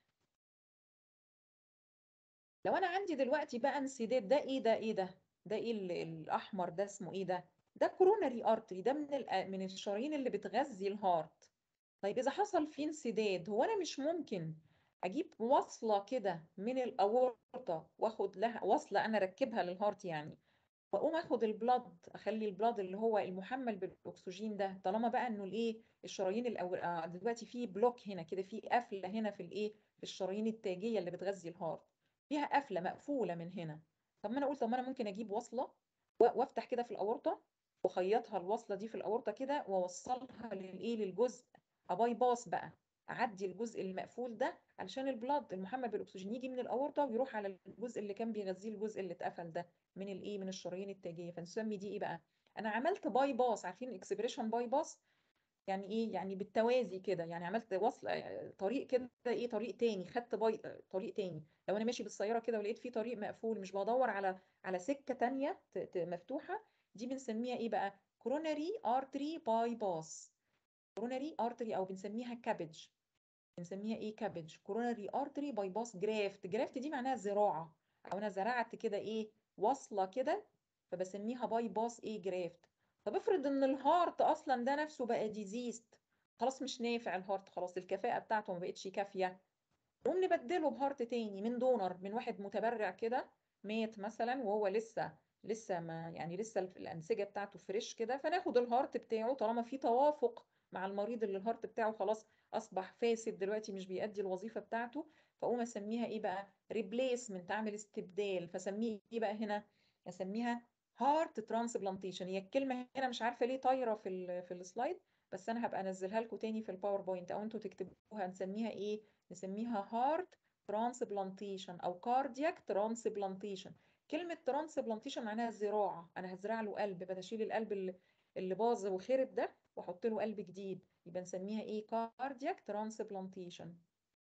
[SPEAKER 1] لو انا عندي دلوقتي بقى انسداد ده ايه ده ايه ده ده ايه ال- الاحمر ده اسمه ايه ده ده كوروناري ارتري ده من ال- من الشرايين اللي بتغذي الهارت طيب اذا حصل فيه انسداد هو انا مش ممكن اجيب وصله كده من الاورطه واخد لها وصله انا اركبها للهارت يعني واقوم اخد البلد اخلي البلد اللي هو المحمل بالاكسجين ده طالما بقى انه الايه الشرايين الأو... آه، دلوقتي في بلوك هنا كده في قفله هنا في الايه في الشرايين التاجيه اللي بتغذي الهارت فيها قفله مقفوله من هنا طب ما انا اقول طب ما انا ممكن اجيب وصله و- وافتح كده في الاورطه واخيطها الوصله دي في الاورطه كده واوصلها للايه للجزء اباي باس بقى اعدي الجزء المقفول ده علشان البلاد المحمل بالاكسجين يجي من الاورطه ويروح على الجزء اللي كان بيغذيه الجزء اللي اتقفل ده من الايه من الشرايين التاجيه فنسمي دي ايه بقى انا عملت باي باس عارفين الاكسبريشن باي باس يعني ايه يعني بالتوازي كده يعني عملت وصل آه، طريق كده ايه طريق تاني خدت باي آه، طريق تاني لو انا ماشي بالسياره كده ولقيت في طريق مقفول مش بدور على على سكه تانية ت- ت- مفتوحه دي بنسميها ايه بقى كوروناري ارتري باي باس كوروناري ارتري او بنسميها كابج بنسميها ايه كابج كوروناري ارتري باي باس جرافت جرافت دي معناها زراعه او انا زرعت كده ايه واصله كده فبسميها باي باس ايه جرافت طب افرض ان الهارت اصلا ده نفسه بقى ديزيست خلاص مش نافع الهارت خلاص الكفاءه بتاعته ما بقتش كافيه نقوم نبدله بهارت تاني من دونر من واحد متبرع كده مات مثلا وهو لسه لسه ما يعني لسه الف- الانسجه بتاعته فريش كده فناخد الهارت بتاعه طالما في توافق مع المريض اللي الهارت بتاعه خلاص اصبح فاسد دلوقتي مش بيأدي الوظيفه بتاعته فاقوم اسميها ايه بقى ريبليسمنت اعمل استبدال فاسميه ايه بقى هنا اسميها هارت ترانسبلانتيشن هي الكلمه هنا مش عارفه ليه طايره في ال في السلايد بس انا هبقى انزلها لكم تاني في الباوربوينت او انتوا تكتبوها نسميها ايه نسميها هارت ترانسبلانتيشن او كاردياك ترانسبلانتيشن كلمه ترانسبلانتيشن معناها زراعه انا هزرع له قلب بدل اشيل القلب اللي اللي باظ وخرب ده واحط له قلب جديد يبقى نسميها ايه كاردياك ترانسبلانتيشن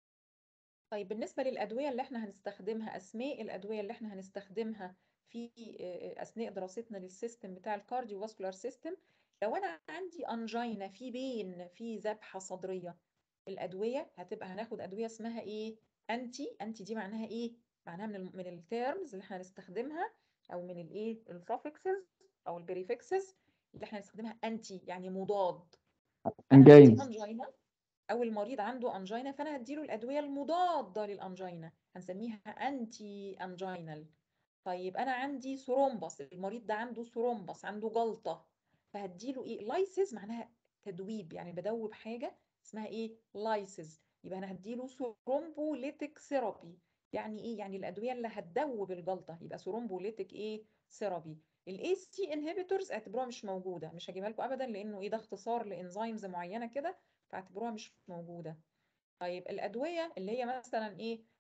[SPEAKER 1] طيب بالنسبة للأدوية اللي احنا هنستخدمها أسماء الأدوية اللي احنا هنستخدمها في آه، أثناء دراستنا للسيستم بتاع الكارديو فاسكولار سيستم لو أنا عندي أنجينا في بين في ذبحة صدرية الأدوية هتبقى هناخد أدوية اسمها إيه؟ أنتي أنتي دي معناها إيه؟ معناها من ال من التيرمز اللي احنا هنستخدمها أو من الإيه؟ السفكسز أو البريفكسز اللي احنا هنستخدمها أنتي يعني مضاد أنا عندي
[SPEAKER 9] انجينز
[SPEAKER 1] أنجينا او المريض عنده انجينا فانا هديله الادويه المضاده للانجينا هنسميها انتي انجينال طيب انا عندي ثرومبس المريض ده عنده ثرومبس عنده جلطه فهديله ايه لايسيز معناها تدويب يعني بدوب حاجه اسمها ايه لايسيز يبقى انا هديله ثرومبوليتيك ثيرابي يعني ايه يعني الادويه اللي هتدوب الجلطه يبقى ثرومبوليتيك ايه ثيرابي الاي سي انهبيتورز اعتبروها مش موجوده مش هجيبها لكم ابدا لانه ايه ده اختصار لانزيمز معينه كده فاعتبروها مش موجوده طيب الادويه اللي هي مثلا ايه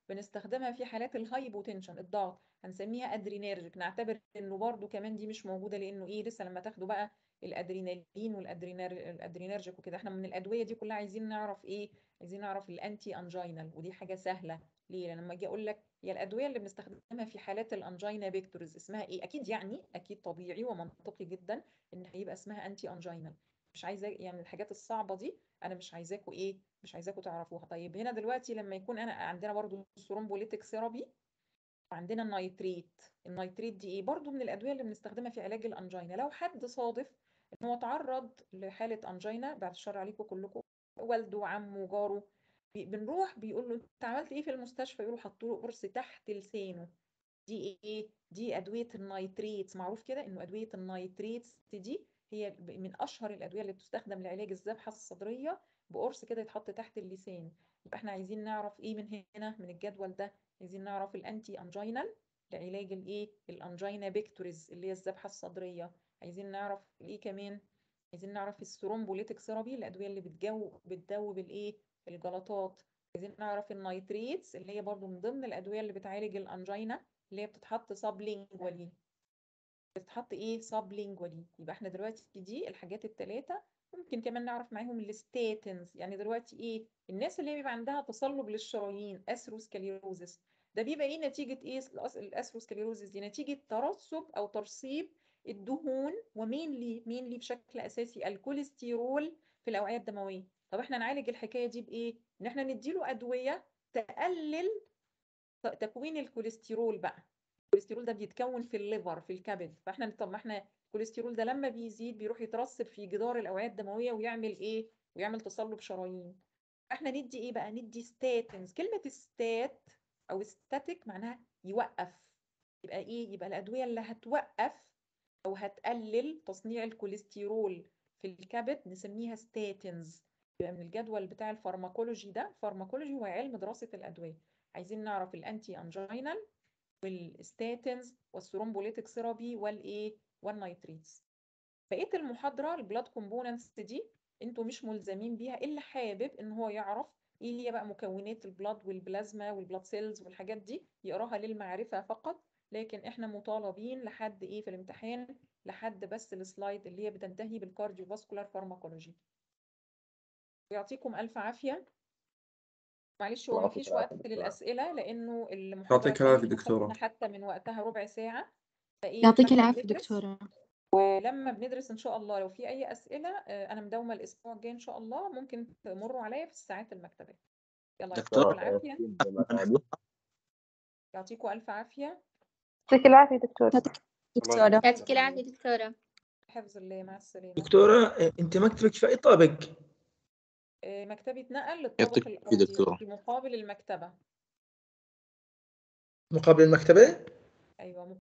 [SPEAKER 1] بنستخدمها في حالات الهايبوتنشن الضغط هنسميها ادرينيرجيك نعتبر انه برضو كمان دي مش موجوده لانه ايه لسه لما تاخدوا بقى الادرينالين والادرينر الادرينرجيك وكده احنا من الادويه دي كلها عايزين نعرف ايه عايزين نعرف الانتي انجينال ودي حاجه سهله ليه لان لما اجي اقول لك هي الادويه اللي بنستخدمها في حالات الانجينا بيكتورز اسمها ايه اكيد يعني اكيد طبيعي ومنطقي جدا ان هيبقى اسمها انتي انجينال مش عايزه يعني الحاجات الصعبه دي انا مش عايزاكوا ايه مش عايزاكوا تعرفوها طيب هنا دلوقتي لما يكون انا عندنا برضو الثرومبوليتيك ثيرابي وعندنا النيتريت النيتريت دي ايه برضو من الادويه اللي بنستخدمها في علاج الانجينا لو حد صادف ان هو تعرض لحاله انجينا بعد الشر عليكم كلكم والده وعمه وجاره بي- بنروح بيقول له انت عملت ايه في المستشفى يقولوا حطوا له قرص تحت لسانه دي ايه دي ادويه النيتريتس معروف كده انه ادويه النيتريتس دي هي ب- من اشهر الادويه اللي بتستخدم لعلاج الذبحه الصدريه بقرص كده يتحط تحت اللسان يبقى احنا عايزين نعرف ايه من هنا من الجدول ده عايزين نعرف الانتي انجينال لعلاج الايه الانجينا بيكتوريز اللي هي الذبحه الصدريه عايزين نعرف ايه كمان عايزين نعرف الثرومبوليتيك ثيرابي الادويه اللي بتجو بتدوب الايه الجلطات عايزين نعرف النيتريتس اللي هي برضو من ضمن الادويه اللي بتعالج الانجينا اللي هي بتتحط سابلينجوالي بتتحط ايه سابلينجوالي يبقى احنا دلوقتي دي الحاجات الثلاثه ممكن كمان نعرف معاهم الستاتنز يعني دلوقتي ايه الناس اللي بيبقى عندها تصلب للشرايين اثروسكليروزس ده بيبقى ايه نتيجه ايه الأس- الاثروسكليروزس دي نتيجه ترسب او ترسيب الدهون ومينلي مينلي بشكل اساسي الكوليسترول في الاوعيه الدمويه طب احنا نعالج الحكايه دي بايه ان احنا نديله ادويه تقلل ت- تكوين الكوليسترول بقى الكوليسترول ده بيتكون في الليفر في الكبد فاحنا طب ما احنا الكوليسترول ده لما بيزيد بيروح يترسب في جدار الاوعيه الدمويه ويعمل ايه ويعمل تصلب شرايين احنا ندي ايه بقى ندي ستاتنز كلمه ستات او ستاتيك معناها يوقف يبقى ايه يبقى الادويه اللي هتوقف او هتقلل تصنيع الكوليسترول في الكبد نسميها ستاتنز يبقى من الجدول بتاع الفارماكولوجي ده فارماكولوجي هو علم دراسه الادويه عايزين نعرف الانتي انجينال والستاتنز والثرومبوليتيك ثيرابي والايه والنيتريتس بقيه المحاضره البلاد كومبوننتس دي انتوا مش ملزمين بيها اللي حابب ان هو يعرف ايه هي بقى مكونات البلاد والبلازما والبلاد سيلز والحاجات دي يقراها للمعرفه فقط لكن احنا مطالبين لحد ايه في الامتحان لحد بس السلايد اللي هي بتنتهي بالكارديو فاسكولار فارماكولوجي ويعطيكم الف عافيه معلش هو
[SPEAKER 5] يعطيك
[SPEAKER 1] مفيش
[SPEAKER 5] العافية
[SPEAKER 1] وقت
[SPEAKER 5] دكتورة.
[SPEAKER 1] للاسئله لانه المحاضره
[SPEAKER 4] يعطيك العافية
[SPEAKER 1] الثانيه
[SPEAKER 4] دكتورة.
[SPEAKER 1] خدنا حتى من وقتها ربع ساعه فايه
[SPEAKER 9] يعطيك
[SPEAKER 1] فاحنا
[SPEAKER 9] العافية
[SPEAKER 1] بندرس
[SPEAKER 9] دكتورة
[SPEAKER 1] ولما بندرس ان شاء الله لو في اي اسئله آه، انا مداومه الاسبوع الجاي ان شاء الله ممكن تمروا عليا في الساعات المكتبيه يلا
[SPEAKER 7] دكتورة.
[SPEAKER 1] يعطيكم العافيه
[SPEAKER 5] أكيد بالمعادي.
[SPEAKER 1] يعطيكم الف عافيه
[SPEAKER 2] يعطيك العافية دكتور
[SPEAKER 9] دكتورة
[SPEAKER 10] يعطيك العافية دكتورة
[SPEAKER 1] حفظ الله مع السلامه
[SPEAKER 11] دكتورة انت مكتبك في اي طابق؟
[SPEAKER 1] آه، مكتبه نقل للطابق
[SPEAKER 7] يعطيك العافية
[SPEAKER 1] الارضي
[SPEAKER 7] دكتورة.
[SPEAKER 1] في مقابل المكتبه
[SPEAKER 11] مقابل المكتبة؟
[SPEAKER 1] ايوه